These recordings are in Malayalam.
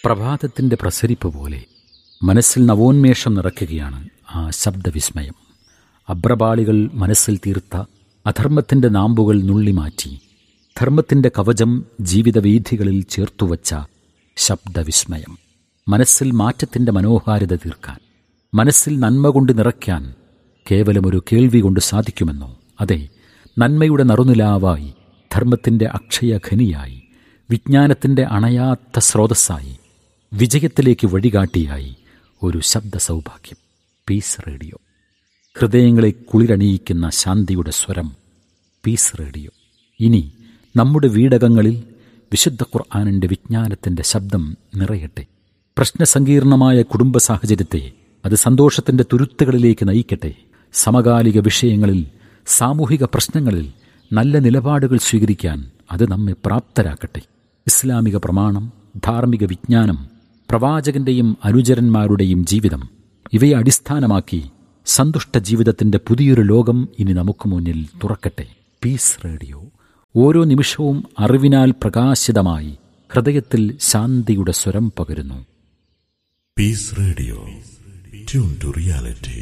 പ്രഭാതത്തിൻ്റെ പ്രസരിപ്പ് പോലെ മനസ്സിൽ നവോന്മേഷം നിറയ്ക്കുകയാണ് ആ ശബ്ദവിസ്മയം അബ്രപാളികൾ മനസ്സിൽ തീർത്ത അധർമ്മത്തിൻ്റെ നാമ്പുകൾ നുള്ളിമാറ്റി ധർമ്മത്തിൻ്റെ കവചം ജീവിതവീഥികളിൽ ചേർത്തുവച്ച ശബ്ദവിസ്മയം മനസ്സിൽ മാറ്റത്തിൻ്റെ മനോഹാരിത തീർക്കാൻ മനസ്സിൽ നന്മ കൊണ്ട് നിറയ്ക്കാൻ കേവലമൊരു കേൾവി കൊണ്ട് സാധിക്കുമെന്നോ അതെ നന്മയുടെ നറുനിലാവായി ധർമ്മത്തിൻ്റെ അക്ഷയഖനിയായി വിജ്ഞാനത്തിൻ്റെ അണയാത്ത സ്രോതസ്സായി വിജയത്തിലേക്ക് വഴികാട്ടിയായി ഒരു ശബ്ദ സൗഭാഗ്യം പീസ് റേഡിയോ ഹൃദയങ്ങളെ കുളിരണിയിക്കുന്ന ശാന്തിയുടെ സ്വരം പീസ് റേഡിയോ ഇനി നമ്മുടെ വീടകങ്ങളിൽ വിശുദ്ധ ഖുർആാനിൻ്റെ വിജ്ഞാനത്തിൻ്റെ ശബ്ദം നിറയട്ടെ പ്രശ്നസങ്കീർണമായ കുടുംബ സാഹചര്യത്തെ അത് സന്തോഷത്തിൻ്റെ തുരുത്തുകളിലേക്ക് നയിക്കട്ടെ സമകാലിക വിഷയങ്ങളിൽ സാമൂഹിക പ്രശ്നങ്ങളിൽ നല്ല നിലപാടുകൾ സ്വീകരിക്കാൻ അത് നമ്മെ പ്രാപ്തരാക്കട്ടെ ഇസ്ലാമിക പ്രമാണം ധാർമ്മിക വിജ്ഞാനം പ്രവാചകന്റെയും അനുചരന്മാരുടെയും ജീവിതം ഇവയെ അടിസ്ഥാനമാക്കി സന്തുഷ്ട ജീവിതത്തിന്റെ പുതിയൊരു ലോകം ഇനി നമുക്ക് മുന്നിൽ തുറക്കട്ടെ പീസ് റേഡിയോ ഓരോ നിമിഷവും അറിവിനാൽ പ്രകാശിതമായി ഹൃദയത്തിൽ ശാന്തിയുടെ സ്വരം പകരുന്നു Peace Radio. Tune to reality.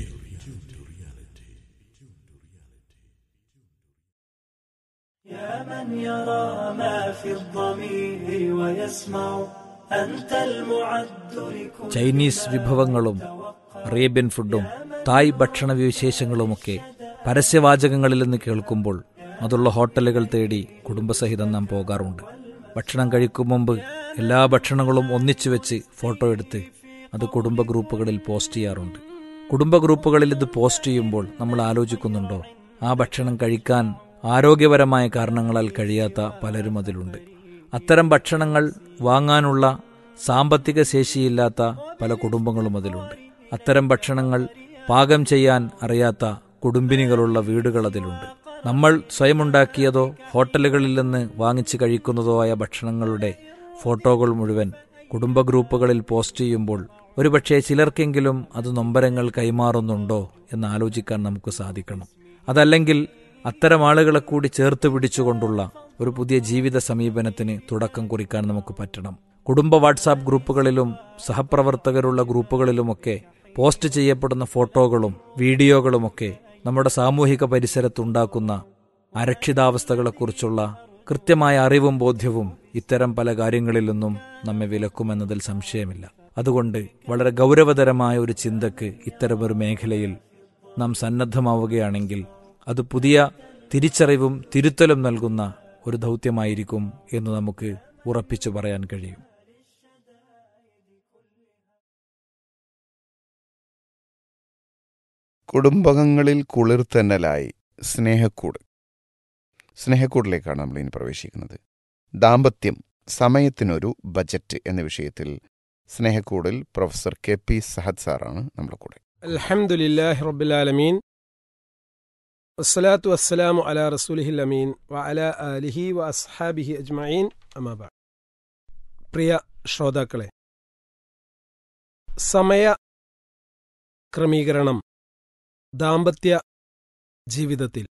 يا من يرى ما في الضمير ويسمع أنت المعد لكل Chinese വിഭവങ്ങളും അറേബ്യൻ ഫുഡും തായ് ഭക്ഷണ വിശേഷങ്ങളുമൊക്കെ പരസ്യവാചകങ്ങളിൽ നിന്ന് കേൾക്കുമ്പോൾ അതുള്ള ഹോട്ടലുകൾ തേടി കുടുംബസഹിതം നാം പോകാറുണ്ട് ഭക്ഷണം കഴിക്കും മുമ്പ് എല്ലാ ഭക്ഷണങ്ങളും ഒന്നിച്ചു വെച്ച് ഫോട്ടോ എടുത്ത് അത് കുടുംബ ഗ്രൂപ്പുകളിൽ പോസ്റ്റ് ചെയ്യാറുണ്ട് കുടുംബ ഗ്രൂപ്പുകളിൽ ഇത് പോസ്റ്റ് ചെയ്യുമ്പോൾ നമ്മൾ ആലോചിക്കുന്നുണ്ടോ ആ ഭക്ഷണം കഴിക്കാൻ ആരോഗ്യപരമായ കാരണങ്ങളാൽ കഴിയാത്ത പലരും അതിലുണ്ട് അത്തരം ഭക്ഷണങ്ങൾ വാങ്ങാനുള്ള സാമ്പത്തിക ശേഷിയില്ലാത്ത പല കുടുംബങ്ങളും അതിലുണ്ട് അത്തരം ഭക്ഷണങ്ങൾ പാകം ചെയ്യാൻ അറിയാത്ത കുടുംബിനികളുള്ള വീടുകൾ അതിലുണ്ട് നമ്മൾ സ്വയമുണ്ടാക്കിയതോ ഹോട്ടലുകളിൽ നിന്ന് വാങ്ങിച്ച് കഴിക്കുന്നതോ ആയ ഭക്ഷണങ്ങളുടെ ഫോട്ടോകൾ മുഴുവൻ കുടുംബ ഗ്രൂപ്പുകളിൽ പോസ്റ്റ് ചെയ്യുമ്പോൾ ഒരുപക്ഷെ ചിലർക്കെങ്കിലും അത് നൊമ്പരങ്ങൾ കൈമാറുന്നുണ്ടോ എന്ന് ആലോചിക്കാൻ നമുക്ക് സാധിക്കണം അതല്ലെങ്കിൽ അത്തരം ആളുകളെ കൂടി ചേർത്ത് പിടിച്ചുകൊണ്ടുള്ള ഒരു പുതിയ ജീവിത സമീപനത്തിന് തുടക്കം കുറിക്കാൻ നമുക്ക് പറ്റണം കുടുംബ വാട്സാപ്പ് ഗ്രൂപ്പുകളിലും സഹപ്രവർത്തകരുള്ള ഗ്രൂപ്പുകളിലുമൊക്കെ പോസ്റ്റ് ചെയ്യപ്പെടുന്ന ഫോട്ടോകളും വീഡിയോകളുമൊക്കെ നമ്മുടെ സാമൂഹിക പരിസരത്തുണ്ടാക്കുന്ന അരക്ഷിതാവസ്ഥകളെക്കുറിച്ചുള്ള കൃത്യമായ അറിവും ബോധ്യവും ഇത്തരം പല കാര്യങ്ങളിൽ നിന്നും നമ്മെ വിലക്കുമെന്നതിൽ സംശയമില്ല അതുകൊണ്ട് വളരെ ഗൗരവതരമായ ഒരു ചിന്തക്ക് ഇത്തരമൊരു മേഖലയിൽ നാം സന്നദ്ധമാവുകയാണെങ്കിൽ അത് പുതിയ തിരിച്ചറിവും തിരുത്തലും നൽകുന്ന ഒരു ദൗത്യമായിരിക്കും എന്ന് നമുക്ക് ഉറപ്പിച്ചു പറയാൻ കഴിയും കുടുംബകങ്ങളിൽ കുളിർത്തന്നലായി സ്നേഹക്കൂട് സ്നേഹക്കൂടിലേക്കാണ് നമ്മൾ ഇനി പ്രവേശിക്കുന്നത് ദാമ്പത്യം സമയത്തിനൊരു ബജറ്റ് എന്ന വിഷയത്തിൽ സ്നേഹക്കൂടിൽ പ്രൊഫസർ കെ പി സഹദ് സാറാണ് നമ്മുടെ കൂടെ الحمد لله رب العالمين والصلاة والسلام على رسوله الأمين وعلى آله وأصحابه أجمعين أما بعد പ്രിയ ശ്രോതാക്കളെ സമയ ക്രമീകരണം ദാമ്പത്യ ജീവിതത്തിൽ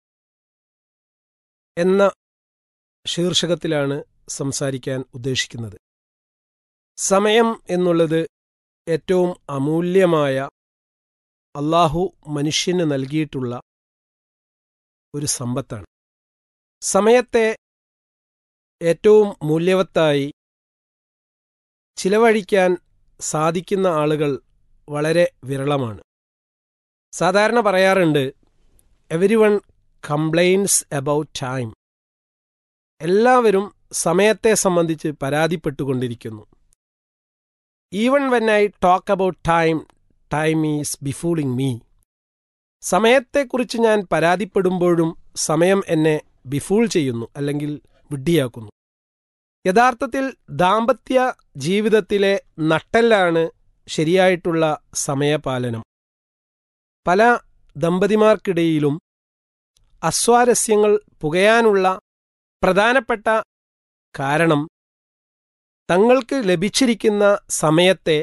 എന്ന ശീർഷകത്തിലാണ് സംസാരിക്കാൻ ഉദ്ദേശിക്കുന്നത് സമയം എന്നുള്ളത് ഏറ്റവും അമൂല്യമായ അള്ളാഹു മനുഷ്യന് നൽകിയിട്ടുള്ള ഒരു സമ്പത്താണ് സമയത്തെ ഏറ്റവും മൂല്യവത്തായി ചിലവഴിക്കാൻ സാധിക്കുന്ന ആളുകൾ വളരെ വിരളമാണ് സാധാരണ പറയാറുണ്ട് everyone complains about time എല്ലാവരും സമയത്തെ സംബന്ധിച്ച് പരാതിപ്പെട്ടുകൊണ്ടിരിക്കുന്നു even when I talk about time time is befooling me സമയത്തെക്കുറിച്ച് ഞാൻ പരാതിപ്പെടുമ്പോഴും സമയം എന്നെ ബിഫൂൾ ചെയ്യുന്നു അല്ലെങ്കിൽ വിഡ്ഢിയാക്കുന്നു യഥാർത്ഥത്തിൽ ദാമ്പത്യ ജീവിതത്തിലെ നട്ടെല്ലാണ് ശരിയായിട്ടുള്ള സമയപാലനം പല ദമ്പതിമാർക്കിടയിലും അസ്വാരസ്യങ്ങൾ പുകയാനുള്ള പ്രധാനപ്പെട്ട കാരണം തങ്ങൾക്ക് ലഭിച്ചിരിക്കുന്ന സമയത്തെ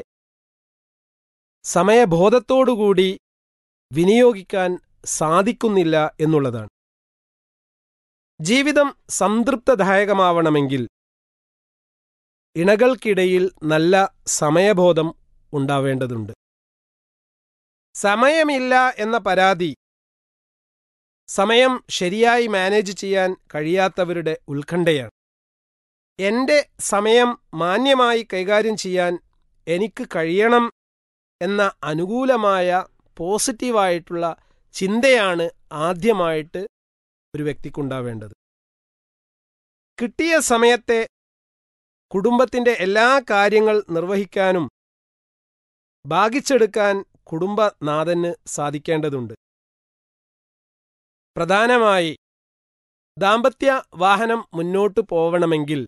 സമയബോധത്തോടുകൂടി വിനിയോഗിക്കാൻ സാധിക്കുന്നില്ല എന്നുള്ളതാണ് ജീവിതം സംതൃപ്തദായകമാവണമെങ്കിൽ ഇണകൾക്കിടയിൽ നല്ല സമയബോധം ഉണ്ടാവേണ്ടതുണ്ട് സമയമില്ല എന്ന പരാതി സമയം ശരിയായി മാനേജ് ചെയ്യാൻ കഴിയാത്തവരുടെ ഉത്കണ്ഠയാണ് എൻ്റെ സമയം മാന്യമായി കൈകാര്യം ചെയ്യാൻ എനിക്ക് കഴിയണം എന്ന അനുകൂലമായ പോസിറ്റീവായിട്ടുള്ള ചിന്തയാണ് ആദ്യമായിട്ട് ഒരു വ്യക്തിക്കുണ്ടാവേണ്ടത് കിട്ടിയ സമയത്തെ കുടുംബത്തിൻ്റെ എല്ലാ കാര്യങ്ങൾ നിർവഹിക്കാനും ഭാഗിച്ചെടുക്കാൻ കുടുംബനാഥന് സാധിക്കേണ്ടതുണ്ട് പ്രധാനമായി ദാമ്പത്യ വാഹനം മുന്നോട്ടു പോവണമെങ്കിൽ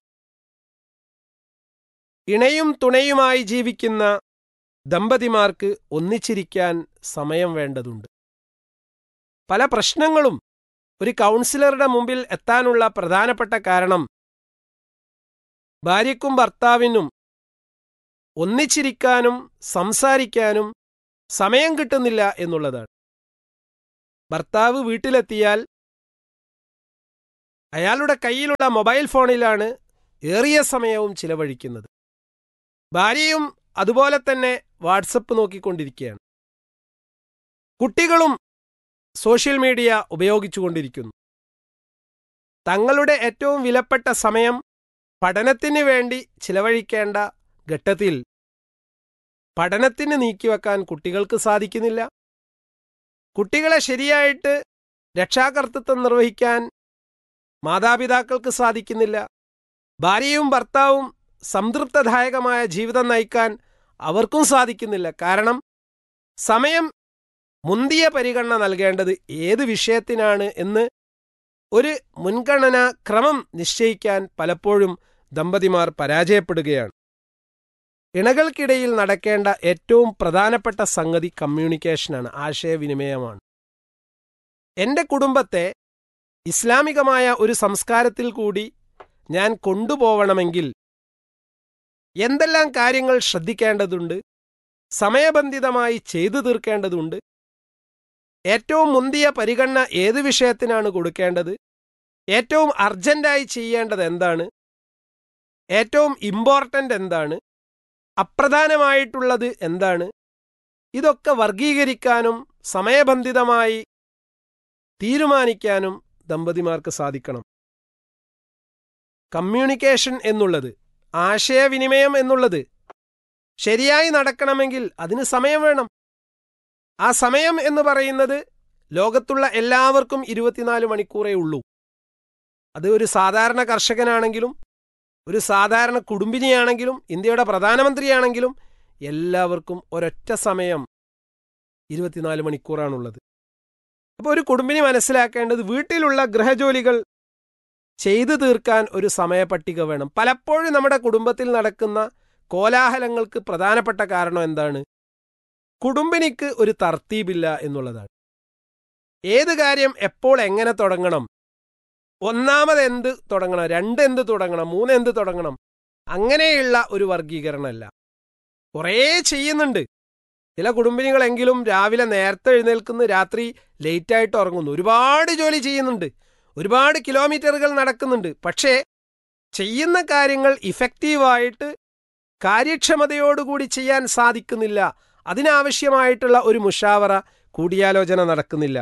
ഇണയും തുണയുമായി ജീവിക്കുന്ന ദമ്പതിമാർക്ക് ഒന്നിച്ചിരിക്കാൻ സമയം വേണ്ടതുണ്ട് പല പ്രശ്നങ്ങളും ഒരു കൗൺസിലറുടെ മുമ്പിൽ എത്താനുള്ള പ്രധാനപ്പെട്ട കാരണം ഭാര്യയ്ക്കും ഭർത്താവിനും ഒന്നിച്ചിരിക്കാനും സംസാരിക്കാനും സമയം കിട്ടുന്നില്ല എന്നുള്ളതാണ് ഭർത്താവ് വീട്ടിലെത്തിയാൽ അയാളുടെ കയ്യിലുള്ള മൊബൈൽ ഫോണിലാണ് ഏറിയ സമയവും ചിലവഴിക്കുന്നത് ഭാര്യയും അതുപോലെ തന്നെ വാട്സപ്പ് നോക്കിക്കൊണ്ടിരിക്കുകയാണ് കുട്ടികളും സോഷ്യൽ മീഡിയ ഉപയോഗിച്ചുകൊണ്ടിരിക്കുന്നു തങ്ങളുടെ ഏറ്റവും വിലപ്പെട്ട സമയം പഠനത്തിന് വേണ്ടി ചിലവഴിക്കേണ്ട ഘട്ടത്തിൽ പഠനത്തിന് നീക്കിവെക്കാൻ കുട്ടികൾക്ക് സാധിക്കുന്നില്ല കുട്ടികളെ ശരിയായിട്ട് രക്ഷാകർത്തൃത്വം നിർവഹിക്കാൻ മാതാപിതാക്കൾക്ക് സാധിക്കുന്നില്ല ഭാര്യയും ഭർത്താവും സംതൃപ്തദായകമായ ജീവിതം നയിക്കാൻ അവർക്കും സാധിക്കുന്നില്ല കാരണം സമയം മുന്തിയ പരിഗണന നൽകേണ്ടത് ഏത് വിഷയത്തിനാണ് എന്ന് ഒരു മുൻഗണനാ ക്രമം നിശ്ചയിക്കാൻ പലപ്പോഴും ദമ്പതിമാർ പരാജയപ്പെടുകയാണ് ഇണകൾക്കിടയിൽ നടക്കേണ്ട ഏറ്റവും പ്രധാനപ്പെട്ട സംഗതി കമ്മ്യൂണിക്കേഷനാണ് ആശയവിനിമയമാണ് എന്റെ കുടുംബത്തെ ഇസ്ലാമികമായ ഒരു സംസ്കാരത്തിൽ കൂടി ഞാൻ കൊണ്ടുപോവണമെങ്കിൽ എന്തെല്ലാം കാര്യങ്ങൾ ശ്രദ്ധിക്കേണ്ടതുണ്ട് സമയബന്ധിതമായി ചെയ്തു തീർക്കേണ്ടതുണ്ട് ഏറ്റവും മുന്തിയ പരിഗണന ഏത് വിഷയത്തിനാണ് കൊടുക്കേണ്ടത് ഏറ്റവും അർജന്റായി ചെയ്യേണ്ടത് എന്താണ് ഏറ്റവും ഇമ്പോർട്ടൻ്റ് എന്താണ് അപ്രധാനമായിട്ടുള്ളത് എന്താണ് ഇതൊക്കെ വർഗീകരിക്കാനും സമയബന്ധിതമായി തീരുമാനിക്കാനും ദമ്പതിമാർക്ക് സാധിക്കണം കമ്മ്യൂണിക്കേഷൻ എന്നുള്ളത് ആശയവിനിമയം എന്നുള്ളത് ശരിയായി നടക്കണമെങ്കിൽ അതിന് സമയം വേണം ആ സമയം എന്ന് പറയുന്നത് ലോകത്തുള്ള എല്ലാവർക്കും ഇരുപത്തിനാല് മണിക്കൂറേ ഉള്ളൂ അത് ഒരു സാധാരണ കർഷകനാണെങ്കിലും ഒരു സാധാരണ കുടുംബിനിയാണെങ്കിലും ഇന്ത്യയുടെ പ്രധാനമന്ത്രിയാണെങ്കിലും എല്ലാവർക്കും ഒരൊറ്റ സമയം ഇരുപത്തിനാല് മണിക്കൂറാണുള്ളത് അപ്പോൾ ഒരു കുടുംബിനി മനസ്സിലാക്കേണ്ടത് വീട്ടിലുള്ള ഗൃഹജോലികൾ ചെയ്തു തീർക്കാൻ ഒരു സമയപട്ടിക വേണം പലപ്പോഴും നമ്മുടെ കുടുംബത്തിൽ നടക്കുന്ന കോലാഹലങ്ങൾക്ക് പ്രധാനപ്പെട്ട കാരണം എന്താണ് കുടുംബിനിക്ക് ഒരു തർത്തീബില്ല എന്നുള്ളതാണ് ഏത് കാര്യം എപ്പോൾ എങ്ങനെ തുടങ്ങണം ഒന്നാമത് എന്ത് തുടങ്ങണം രണ്ട് എന്ത് തുടങ്ങണം മൂന്ന് എന്ത് തുടങ്ങണം അങ്ങനെയുള്ള ഒരു വർഗീകരണമല്ല കുറേ ചെയ്യുന്നുണ്ട് ചില കുടുംബിനികളെങ്കിലും രാവിലെ നേരത്തെ എഴുന്നേൽക്കുന്നു രാത്രി ലേറ്റായിട്ട് ഉറങ്ങുന്നു ഒരുപാട് ജോലി ചെയ്യുന്നുണ്ട് ഒരുപാട് കിലോമീറ്ററുകൾ നടക്കുന്നുണ്ട് പക്ഷേ ചെയ്യുന്ന കാര്യങ്ങൾ ഇഫക്റ്റീവായിട്ട് കാര്യക്ഷമതയോടുകൂടി ചെയ്യാൻ സാധിക്കുന്നില്ല അതിനാവശ്യമായിട്ടുള്ള ഒരു മുഷാവറ കൂടിയാലോചന നടക്കുന്നില്ല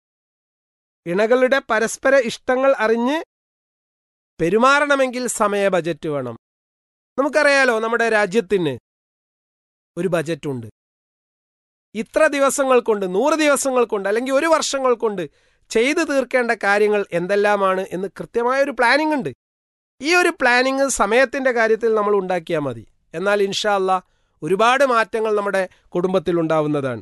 ഇണകളുടെ പരസ്പര ഇഷ്ടങ്ങൾ അറിഞ്ഞ് പെരുമാറണമെങ്കിൽ സമയ ബജറ്റ് വേണം നമുക്കറിയാലോ നമ്മുടെ രാജ്യത്തിന് ഒരു ബജറ്റുണ്ട് ഇത്ര ദിവസങ്ങൾ കൊണ്ട് നൂറ് ദിവസങ്ങൾ കൊണ്ട് അല്ലെങ്കിൽ ഒരു വർഷങ്ങൾ കൊണ്ട് ചെയ്തു തീർക്കേണ്ട കാര്യങ്ങൾ എന്തെല്ലാമാണ് എന്ന് കൃത്യമായ ഒരു പ്ലാനിംഗ് ഉണ്ട് ഈ ഒരു പ്ലാനിങ് സമയത്തിന്റെ കാര്യത്തിൽ നമ്മൾ ഉണ്ടാക്കിയാൽ മതി എന്നാൽ ഇൻഷാ അല്ല ഒരുപാട് മാറ്റങ്ങൾ നമ്മുടെ കുടുംബത്തിൽ ഉണ്ടാവുന്നതാണ്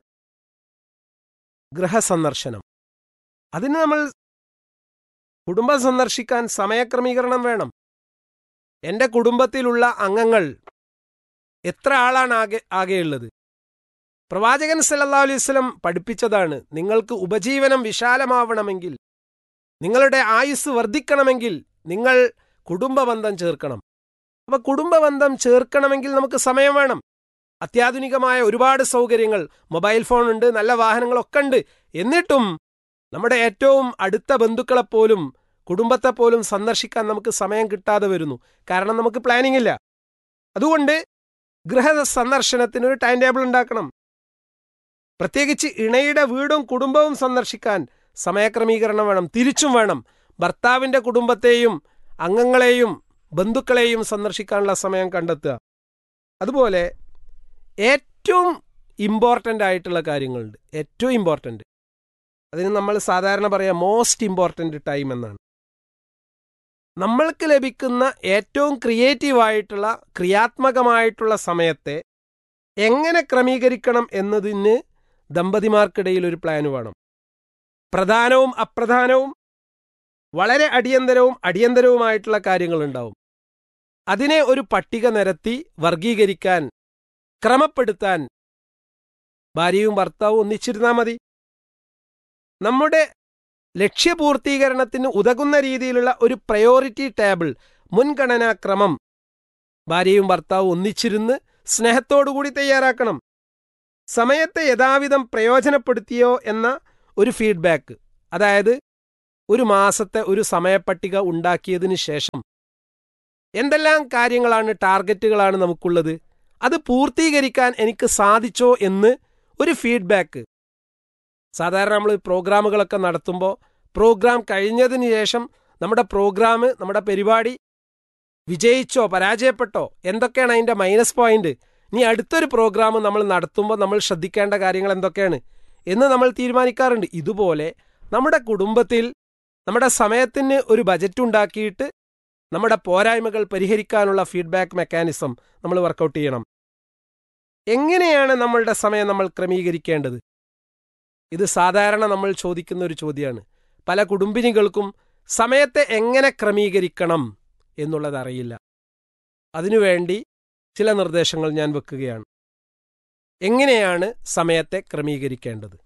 ഗൃഹസന്ദർശനം അതിന് നമ്മൾ കുടുംബം സന്ദർശിക്കാൻ സമയക്രമീകരണം വേണം എൻ്റെ കുടുംബത്തിലുള്ള അംഗങ്ങൾ എത്ര ആളാണ് ആകെ ആകെയുള്ളത് പ്രവാചകൻ സല്ലല്ലാഹു അലൈഹി വസല്ലം പഠിപ്പിച്ചതാണ് നിങ്ങൾക്ക് ഉപജീവനം വിശാലമാവണമെങ്കിൽ നിങ്ങളുടെ ആയുസ് വർദ്ധിക്കണമെങ്കിൽ നിങ്ങൾ കുടുംബബന്ധം ചേർക്കണം അപ്പൊ കുടുംബബന്ധം ചേർക്കണമെങ്കിൽ നമുക്ക് സമയം വേണം അത്യാധുനികമായ ഒരുപാട് സൗകര്യങ്ങൾ മൊബൈൽ ഫോൺ ഉണ്ട് നല്ല വാഹനങ്ങളൊക്കെ ഉണ്ട് എന്നിട്ടും നമ്മുടെ ഏറ്റവും അടുത്ത ബന്ധുക്കളെപ്പോലും കുടുംബത്തെപ്പോലും സന്ദർശിക്കാൻ നമുക്ക് സമയം കിട്ടാതെ വരുന്നു കാരണം നമുക്ക് പ്ലാനിംഗ് ഇല്ല അതുകൊണ്ട് ഗൃഹ സന്ദർശനത്തിന് ഒരു ടൈം ടേബിൾ ഉണ്ടാക്കണം പ്രത്യേകിച്ച് ഇണയുടെ വീടും കുടുംബവും സന്ദർശിക്കാൻ സമയക്രമീകരണം വേണം തിരിച്ചും വേണം ഭർത്താവിൻ്റെ കുടുംബത്തെയും അംഗങ്ങളെയും ബന്ധുക്കളെയും സന്ദർശിക്കാനുള്ള സമയം കണ്ടെത്തുക അതുപോലെ ഏറ്റവും ഇമ്പോർട്ടൻ്റ് ആയിട്ടുള്ള കാര്യങ്ങളുണ്ട് ഏറ്റവും ഇമ്പോർട്ടൻ്റ് അതിന് നമ്മൾ സാധാരണ പറയാം മോസ്റ്റ് ഇമ്പോർട്ടൻ്റ് ടൈം എന്നാണ് നമ്മൾക്ക് ലഭിക്കുന്ന ഏറ്റവും ക്രിയേറ്റീവ് ആയിട്ടുള്ള ക്രിയാത്മകമായിട്ടുള്ള സമയത്തെ എങ്ങനെ ക്രമീകരിക്കണം എന്നതിന് ദമ്പതിമാർക്കിടയിൽ ഒരു പ്ലാൻ വേണം പ്രധാനവും അപ്രധാനവും വളരെ അടിയന്തരവും അടിയന്തരവുമായിട്ടുള്ള കാര്യങ്ങളുണ്ടാവും അതിനെ ഒരു പട്ടിക നിരത്തി വർഗീകരിക്കാൻ ക്രമപ്പെടുത്താൻ ഭാര്യയും ഭർത്താവും ഒന്നിച്ചിരുന്നാൽ മതി നമ്മുടെ ലക്ഷ്യപൂർത്തീകരണത്തിന് ഉതകുന്ന രീതിയിലുള്ള ഒരു പ്രയോറിറ്റി ടേബിൾ മുൻഗണനാക്രമം ഭാര്യയും ഭർത്താവും ഒന്നിച്ചിരുന്ന് സ്നേഹത്തോടുകൂടി തയ്യാറാക്കണം സമയത്തെ യഥാവിധം പ്രയോജനപ്പെടുത്തിയോ എന്ന ഒരു ഫീഡ്ബാക്ക് അതായത് ഒരു മാസത്തെ ഒരു സമയപ്പട്ടിക ഉണ്ടാക്കിയതിന് ശേഷം എന്തെല്ലാം കാര്യങ്ങളാണ് ടാർഗറ്റുകളാണ് നമുക്കുള്ളത് അത് പൂർത്തീകരിക്കാൻ എനിക്ക് സാധിച്ചോ എന്ന് ഒരു ഫീഡ്ബാക്ക് സാധാരണ നമ്മൾ പ്രോഗ്രാമുകളൊക്കെ നടത്തുമ്പോൾ പ്രോഗ്രാം കഴിഞ്ഞതിന് ശേഷം നമ്മുടെ പ്രോഗ്രാം നമ്മുടെ പരിപാടി വിജയിച്ചോ പരാജയപ്പെട്ടോ എന്തൊക്കെയാണ് അതിൻ്റെ മൈനസ് പോയിന്റ് ഇനി അടുത്തൊരു പ്രോഗ്രാം നമ്മൾ നടത്തുമ്പോൾ നമ്മൾ ശ്രദ്ധിക്കേണ്ട കാര്യങ്ങൾ എന്തൊക്കെയാണ് എന്ന് നമ്മൾ തീരുമാനിക്കാറുണ്ട് ഇതുപോലെ നമ്മുടെ കുടുംബത്തിൽ നമ്മുടെ സമയത്തിന് ഒരു ബജറ്റ് ഉണ്ടാക്കിയിട്ട് നമ്മുടെ പോരായ്മകൾ പരിഹരിക്കാനുള്ള ഫീഡ്ബാക്ക് മെക്കാനിസം നമ്മൾ വർക്കൗട്ട് ചെയ്യണം എങ്ങനെയാണ് നമ്മളുടെ സമയം നമ്മൾ ക്രമീകരിക്കേണ്ടത് ഇത് സാധാരണ നമ്മൾ ചോദിക്കുന്ന ഒരു ചോദ്യമാണ് പല കുടുംബിനികൾക്കും സമയത്തെ എങ്ങനെ ക്രമീകരിക്കണം എന്നുള്ളത് അറിയില്ല അതിനുവേണ്ടി ചില നിർദ്ദേശങ്ങൾ ഞാൻ വെക്കുകയാണ് എങ്ങനെയാണ് സമയത്തെ ക്രമീകരിക്കേണ്ടത്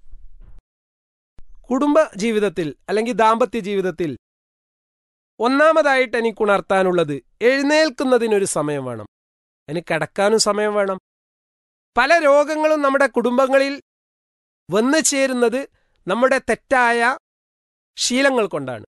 കുടുംബ ജീവിതത്തിൽ അല്ലെങ്കിൽ ദാമ്പത്യ ജീവിതത്തിൽ ഒന്നാമതായിട്ട് എനിക്ക് ഉണർത്താനുള്ളത് എഴുന്നേൽക്കുന്നതിനൊരു സമയം വേണം എനിക്ക് കിടക്കാനും സമയം വേണം പല രോഗങ്ങളും നമ്മുടെ കുടുംബങ്ങളിൽ വന്നു ചേരുന്നത് നമ്മുടെ തെറ്റായ ശീലങ്ങൾ കൊണ്ടാണ്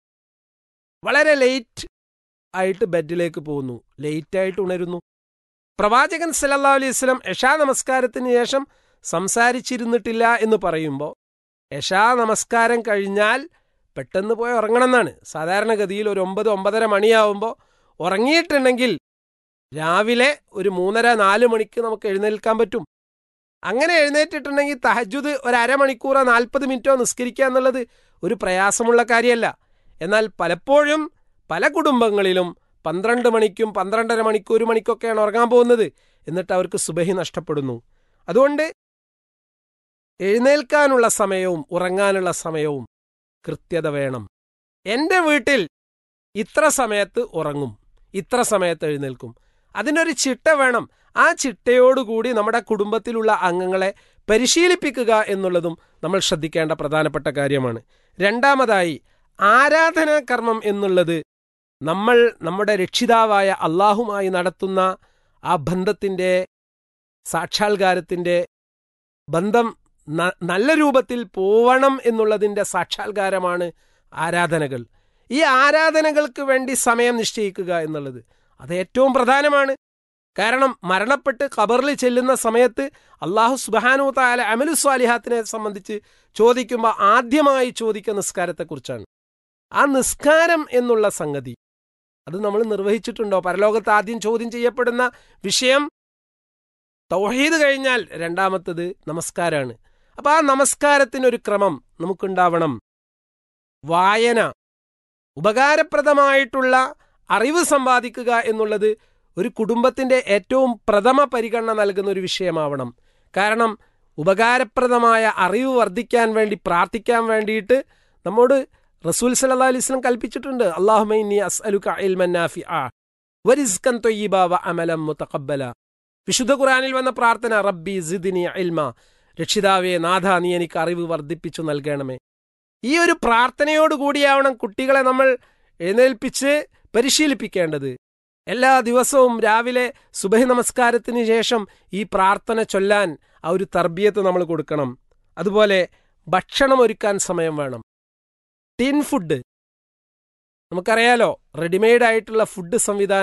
വളരെ ലേറ്റ് ആയിട്ട് ബെഡിലേക്ക് പോകുന്നു ലേറ്റായിട്ട് ഉണരുന്നു പ്രവാചകൻ സല്ലല്ലാഹു അലൈഹി വസല്ലം എഷാ നമസ്കാരത്തിന് ശേഷം സംസാരിച്ചിരുന്നിട്ടില്ല എന്ന് പറയുമ്പോൾ എഷാ നമസ്കാരം കഴിഞ്ഞാൽ പെട്ടെന്ന് പോയി ഉറങ്ങണമെന്നാണ് സാധാരണഗതിയിൽ ഒരു ഒമ്പത് ഒമ്പതര മണിയാവുമ്പോൾ ഉറങ്ങിയിട്ടുണ്ടെങ്കിൽ രാവിലെ ഒരു മൂന്നര നാല് മണിക്ക് നമുക്ക് എഴുന്നേൽക്കാൻ പറ്റും അങ്ങനെ എഴുന്നേറ്റിട്ടുണ്ടെങ്കിൽ തഹജുദ് ഒരു അരമണിക്കൂറോ നാൽപ്പത് മിനിറ്റോ നിസ്കരിക്കുക എന്നുള്ളത് ഒരു പ്രയാസമുള്ള കാര്യമല്ല എന്നാൽ പലപ്പോഴും പല കുടുംബങ്ങളിലും പന്ത്രണ്ട് മണിക്കും പന്ത്രണ്ടര മണിക്കും ഒരു മണിക്കൊക്കെയാണ് ഉറങ്ങാൻ പോകുന്നത് എന്നിട്ട് അവർക്ക് സുബഹി നഷ്ടപ്പെടുന്നു അതുകൊണ്ട് എഴുന്നേൽക്കാനുള്ള സമയവും ഉറങ്ങാനുള്ള സമയവും കൃത്യത വേണം എൻ്റെ വീട്ടിൽ ഇത്ര സമയത്ത് ഉറങ്ങും ഇത്ര സമയത്ത് എഴുന്നേൽക്കും അതിനൊരു ചിട്ട വേണം ആ ചിട്ടയോടുകൂടി നമ്മുടെ കുടുംബത്തിലുള്ള അംഗങ്ങളെ പരിശീലിപ്പിക്കുക എന്നുള്ളതും നമ്മൾ ശ്രദ്ധിക്കേണ്ട പ്രധാനപ്പെട്ട കാര്യമാണ് രണ്ടാമതായി ആരാധനാ കർമ്മം എന്നുള്ളത് നമ്മൾ നമ്മുടെ രക്ഷിതാവായ അള്ളാഹുമായി നടത്തുന്ന ആ ബന്ധത്തിൻ്റെ സാക്ഷാത്കാരത്തിൻ്റെ ബന്ധം നല്ല രൂപത്തിൽ പോവണം എന്നുള്ളതിൻ്റെ സാക്ഷാത്കാരമാണ് ആരാധനകൾ ഈ ആരാധനകൾക്ക് വേണ്ടി സമയം നിശ്ചയിക്കുക എന്നുള്ളത് അത് ഏറ്റവും പ്രധാനമാണ് കാരണം മരണപ്പെട്ട് ഖബറിൽ ചെല്ലുന്ന സമയത്ത് അള്ളാഹു സുബാനു താല അമലു സ്വാലിഹാത്തിനെ സംബന്ധിച്ച് ചോദിക്കുമ്പോൾ ആദ്യമായി ചോദിക്കുന്ന നിസ്കാരത്തെക്കുറിച്ചാണ് ആ നിസ്കാരം എന്നുള്ള സംഗതി അത് നമ്മൾ നിർവഹിച്ചിട്ടുണ്ടോ പരലോകത്ത് ആദ്യം ചോദ്യം ചെയ്യപ്പെടുന്ന വിഷയം തൗഹീദ് കഴിഞ്ഞാൽ രണ്ടാമത്തത് നമസ്കാരമാണ് അപ്പൊ ആ നമസ്കാരത്തിനൊരു ക്രമം നമുക്കുണ്ടാവണം വായന ഉപകാരപ്രദമായിട്ടുള്ള അറിവ് സമ്പാദിക്കുക എന്നുള്ളത് ഒരു കുടുംബത്തിന്റെ ഏറ്റവും പ്രഥമ പരിഗണന നൽകുന്ന ഒരു വിഷയമാവണം കാരണം ഉപകാരപ്രദമായ അറിവ് വർദ്ധിക്കാൻ വേണ്ടി പ്രാർത്ഥിക്കാൻ വേണ്ടിയിട്ട് നമ്മോട് റസൂൽ സല്ലാ അലൈസ്ലം കൽപ്പിച്ചിട്ടുണ്ട് അള്ളാഹുമൈനി അസ്അലുക ഇൽമൻ നാഫിഅ വരിസ്കൻ തൊയ്യിബ വ അമലം മുതഖബ്ബല വിശുദ്ധ ഖുറാനിൽ വന്ന പ്രാർത്ഥന റബ്ബി സിദിനി ഇൽമ രക്ഷിതാവേ നാഥ നീ എനിക്ക് അറിവ് വർദ്ധിപ്പിച്ചു നൽകണമേ ഈ ഒരു പ്രാർത്ഥനയോടുകൂടിയാവണം കുട്ടികളെ നമ്മൾ എഴുന്നേൽപ്പിച്ച് പരിശീലിപ്പിക്കേണ്ടത് എല്ലാ ദിവസവും രാവിലെ സുബഹി നമസ്കാരത്തിന് ശേഷം ഈ പ്രാർത്ഥന ചൊല്ലാൻ ആ ഒരു തർബിയത്ത് നമ്മൾ കൊടുക്കണം അതുപോലെ ഭക്ഷണം ഒരുക്കാൻ സമയം വേണം ടിൻ ഫുഡ് നമുക്കറിയാലോ റെഡിമെയ്ഡ് ആയിട്ടുള്ള ഫുഡ് സംവിധാനം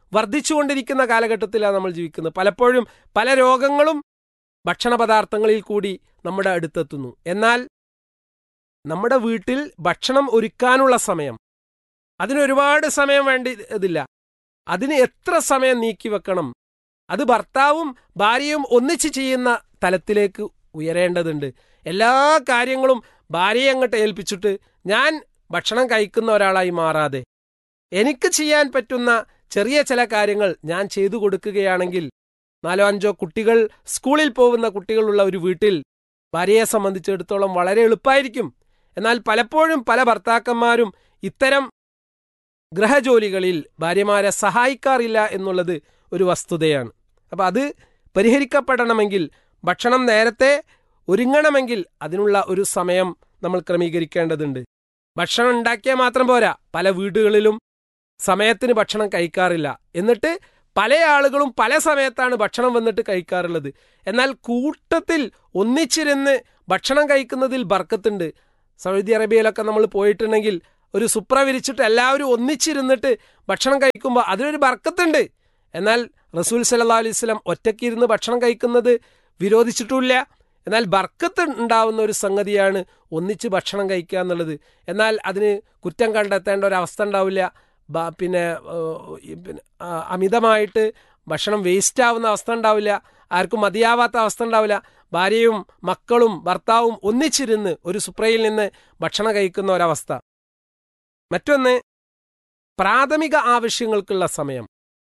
വർദ്ധിച്ചുകൊണ്ടിരിക്കുന്ന കാലഘട്ടത്തിലാണ് നമ്മൾ ജീവിക്കുന്നത് പലപ്പോഴും പല രോഗങ്ങളും ഭക്ഷണ പദാർത്ഥങ്ങളിൽ കൂടി നമ്മുടെ അടുത്തെത്തുന്നു എന്നാൽ നമ്മുടെ വീട്ടിൽ ഭക്ഷണം ഒരുക്കാനുള്ള സമയം അതിന് ഒരുപാട് സമയം വേണ്ടി ഇതില്ല അതിന് എത്ര സമയം നീക്കി വെക്കണം അത് ഭർത്താവും ഭാര്യയും ഒന്നിച്ച് ചെയ്യുന്ന തലത്തിലേക്ക് ഉയരേണ്ടതുണ്ട് എല്ലാ കാര്യങ്ങളും ഭാര്യയെ അങ്ങോട്ട് ഏൽപ്പിച്ചിട്ട് ഞാൻ ഭക്ഷണം കഴിക്കുന്ന ഒരാളായി മാറാതെ എനിക്ക് ചെയ്യാൻ പറ്റുന്ന ചെറിയ ചില കാര്യങ്ങൾ ഞാൻ ചെയ്തു കൊടുക്കുകയാണെങ്കിൽ നാലോ അഞ്ചോ കുട്ടികൾ സ്കൂളിൽ പോകുന്ന കുട്ടികളുള്ള ഒരു വീട്ടിൽ ഭാര്യയെ സംബന്ധിച്ചിടത്തോളം വളരെ എളുപ്പമായിരിക്കും എന്നാൽ പലപ്പോഴും പല ഭർത്താക്കന്മാരും ഇത്തരം ഗ്രഹജോലികളിൽ ഭാര്യമാരെ സഹായിക്കാറില്ല എന്നുള്ളത് ഒരു വസ്തുതയാണ് അപ്പം അത് പരിഹരിക്കപ്പെടണമെങ്കിൽ ഭക്ഷണം നേരത്തെ ഒരുങ്ങണമെങ്കിൽ അതിനുള്ള ഒരു സമയം നമ്മൾ ക്രമീകരിക്കേണ്ടതുണ്ട് ഭക്ഷണം ഉണ്ടാക്കിയാൽ മാത്രം പോരാ പല വീടുകളിലും സമയത്തിന് ഭക്ഷണം കഴിക്കാറില്ല എന്നിട്ട് പല ആളുകളും പല സമയത്താണ് ഭക്ഷണം വന്നിട്ട് കഴിക്കാറുള്ളത് എന്നാൽ കൂട്ടത്തിൽ ഒന്നിച്ചിരുന്ന് ഭക്ഷണം കഴിക്കുന്നതിൽ ബർക്കത്തുണ്ട് സൗദി അറേബ്യയിലൊക്കെ നമ്മൾ പോയിട്ടുണ്ടെങ്കിൽ ഒരു സുപ്ര വിരിച്ചിട്ട് എല്ലാവരും ഒന്നിച്ചിരുന്നിട്ട് ഭക്ഷണം കഴിക്കുമ്പോൾ അതിനൊരു ബർക്കത്തുണ്ട് എന്നാൽ റസൂൽ സല്ലാ അലൈഹി സ്വലം ഒറ്റയ്ക്കിരുന്ന് ഭക്ഷണം കഴിക്കുന്നത് വിരോധിച്ചിട്ടുമില്ല എന്നാൽ ബർക്കത്ത് ഉണ്ടാവുന്ന ഒരു സംഗതിയാണ് ഒന്നിച്ച് ഭക്ഷണം കഴിക്കുക എന്നുള്ളത് എന്നാൽ അതിന് കുറ്റം കണ്ടെത്തേണ്ട ഒരു അവസ്ഥ ഉണ്ടാവില്ല ബ- പിന്നെ ഏഹ്, ഈ പിന്നെ ആ, അമിതമായിട്ട് ഭക്ഷണം വേസ്റ്റ് ആവുന്ന അവസ്ഥ ഉണ്ടാവില്ല ആർക്കും മതിയാവാത്ത അവസ്ഥ ഉണ്ടാവില്ല ഭാര്യയും മക്കളും ഭർത്താവും ഒന്നിച്ചിരുന്ന് ഒരു സുപ്രയിൽ നിന്ന് ഭക്ഷണം കഴിക്കുന്ന ഒരവസ്ഥ മറ്റൊന്ന് പ്രാഥമിക ആവശ്യങ്ങൾക്കുള്ള സമയം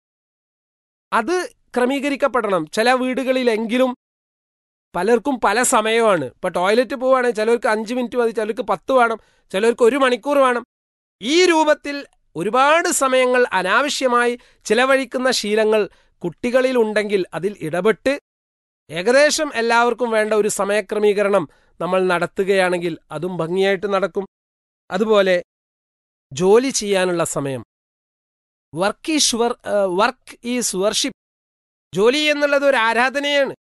അത് ക്രമീകരിക്കപ്പെടണം ചില വീടുകളിലെങ്കിലും പലർക്കും പല സമയമാണ് ഇപ്പൊ ടോയ്ലറ്റ് പോവുകയാണെങ്കിൽ ചിലർക്ക് അഞ്ച് മിനിറ്റ് മതി ചിലർക്ക് പത്ത് വേണം ചിലർക്ക് ഒരു മണിക്കൂർ വേണം ഈ രൂപത്തിൽ ഒരുപാട് സമയങ്ങൾ അനാവശ്യമായി ചിലവഴിക്കുന്ന ശീലങ്ങൾ കുട്ടികളിൽ ഉണ്ടെങ്കിൽ അതിൽ ഇടപെട്ട് ഏകദേശം എല്ലാവർക്കും വേണ്ട ഒരു സമയക്രമീകരണം നമ്മൾ നടത്തുകയാണെങ്കിൽ അതും ഭംഗിയായിട്ട് നടക്കും അതുപോലെ ജോലി ചെയ്യാനുള്ള സമയം work is work is worship ജോലി എന്നുള്ളത് ഒരു ആരാധനയാണ്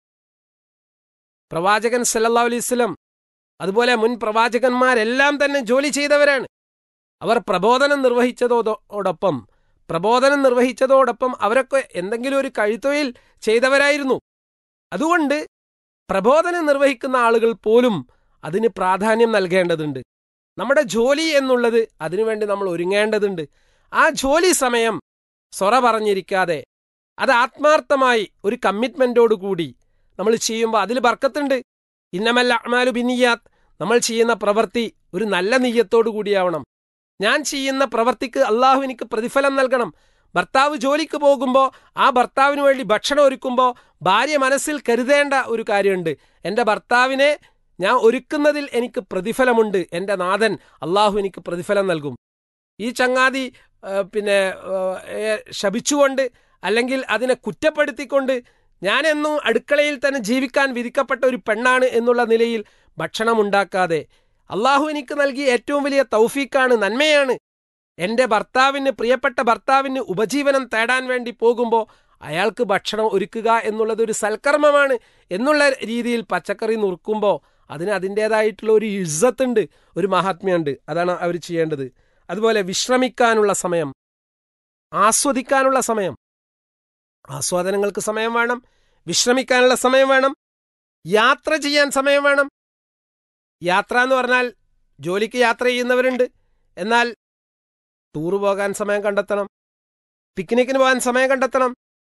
പ്രവാചകൻ സല്ലല്ലാഹു അലൈഹി വസല്ലം അതുപോലെ മുൻ പ്രവാചകന്മാരെല്ലാം തന്നെ ജോലി ചെയ്തവരാണ് അവർ പ്രബോധനം നിർവഹിച്ചതോടൊപ്പം പ്രബോധനം നിർവഹിച്ചതോടൊപ്പം അവരൊക്കെ എന്തെങ്കിലും ഒരു കഴുത്തൊഴിൽ ചെയ്തവരായിരുന്നു അതുകൊണ്ട് പ്രബോധനം നിർവഹിക്കുന്ന ആളുകൾ പോലും അതിന് പ്രാധാന്യം നൽകേണ്ടതുണ്ട് നമ്മുടെ ജോലി എന്നുള്ളത് അതിനുവേണ്ടി നമ്മൾ ഒരുങ്ങേണ്ടതുണ്ട് ആ ജോലി സമയം സൊറ പറഞ്ഞിരിക്കാതെ അത് ആത്മാർത്ഥമായി ഒരു കമ്മിറ്റ്മെന്റോട് കൂടി നമ്മൾ ചെയ്യുമ്പോൾ അതിൽ ബർക്കത്തുണ്ട് ഇന്നമല്ല അമാലു ബിനിയാത്ത് നമ്മൾ ചെയ്യുന്ന പ്രവൃത്തി ഒരു നല്ല നെയ്യത്തോടു കൂടിയാവണം ഞാൻ ചെയ്യുന്ന പ്രവൃത്തിക്ക് അള്ളാഹു എനിക്ക് പ്രതിഫലം നൽകണം ഭർത്താവ് ജോലിക്ക് പോകുമ്പോൾ ആ ഭർത്താവിന് വേണ്ടി ഭക്ഷണം ഒരുക്കുമ്പോൾ ഭാര്യ മനസ്സിൽ കരുതേണ്ട ഒരു കാര്യമുണ്ട് എൻ്റെ ഭർത്താവിനെ ഞാൻ ഒരുക്കുന്നതിൽ എനിക്ക് പ്രതിഫലമുണ്ട് എൻ്റെ നാഥൻ അള്ളാഹു എനിക്ക് പ്രതിഫലം നൽകും ഈ ചങ്ങാതി ആ, പിന്നെ ആ, ഏ, ശപിച്ചുകൊണ്ട് അല്ലെങ്കിൽ അതിനെ കുറ്റപ്പെടുത്തിക്കൊണ്ട് ഞാനെന്നും അടുക്കളയിൽ തന്നെ ജീവിക്കാൻ വിധിക്കപ്പെട്ട ഒരു പെണ്ണാണ് എന്നുള്ള നിലയിൽ ഭക്ഷണം ഉണ്ടാക്കാതെ അള്ളാഹു എനിക്ക് നൽകിയ ഏറ്റവും വലിയ തൗഫീക്കാണ് നന്മയാണ് എൻ്റെ ഭർത്താവിന് പ്രിയപ്പെട്ട ഭർത്താവിന് ഉപജീവനം തേടാൻ വേണ്ടി പോകുമ്പോൾ അയാൾക്ക് ഭക്ഷണം ഒരുക്കുക എന്നുള്ളത് ഒരു സൽക്കർമ്മമാണ് എന്നുള്ള രീതിയിൽ പച്ചക്കറി നുറുക്കുമ്പോൾ അതിന് അതിൻ്റേതായിട്ടുള്ള ഒരു ഇസ്സത്തുണ്ട് ഒരു മഹാത്മ്യമുണ്ട് അതാണ് അവർ ചെയ്യേണ്ടത് അതുപോലെ വിശ്രമിക്കാനുള്ള സമയം ആസ്വദിക്കാനുള്ള സമയം ആസ്വാദനങ്ങൾക്ക് സമയം വേണം വിശ്രമിക്കാനുള്ള സമയം വേണം യാത്ര ചെയ്യാൻ സമയം വേണം യാത്ര എന്ന് പറഞ്ഞാൽ ജോലിക്ക് യാത്ര ചെയ്യുന്നവരുണ്ട് എന്നാൽ ടൂർ പോകാൻ സമയം കണ്ടെത്തണം പിക്നിക്കിന് പോകാൻ സമയം കണ്ടെത്തണം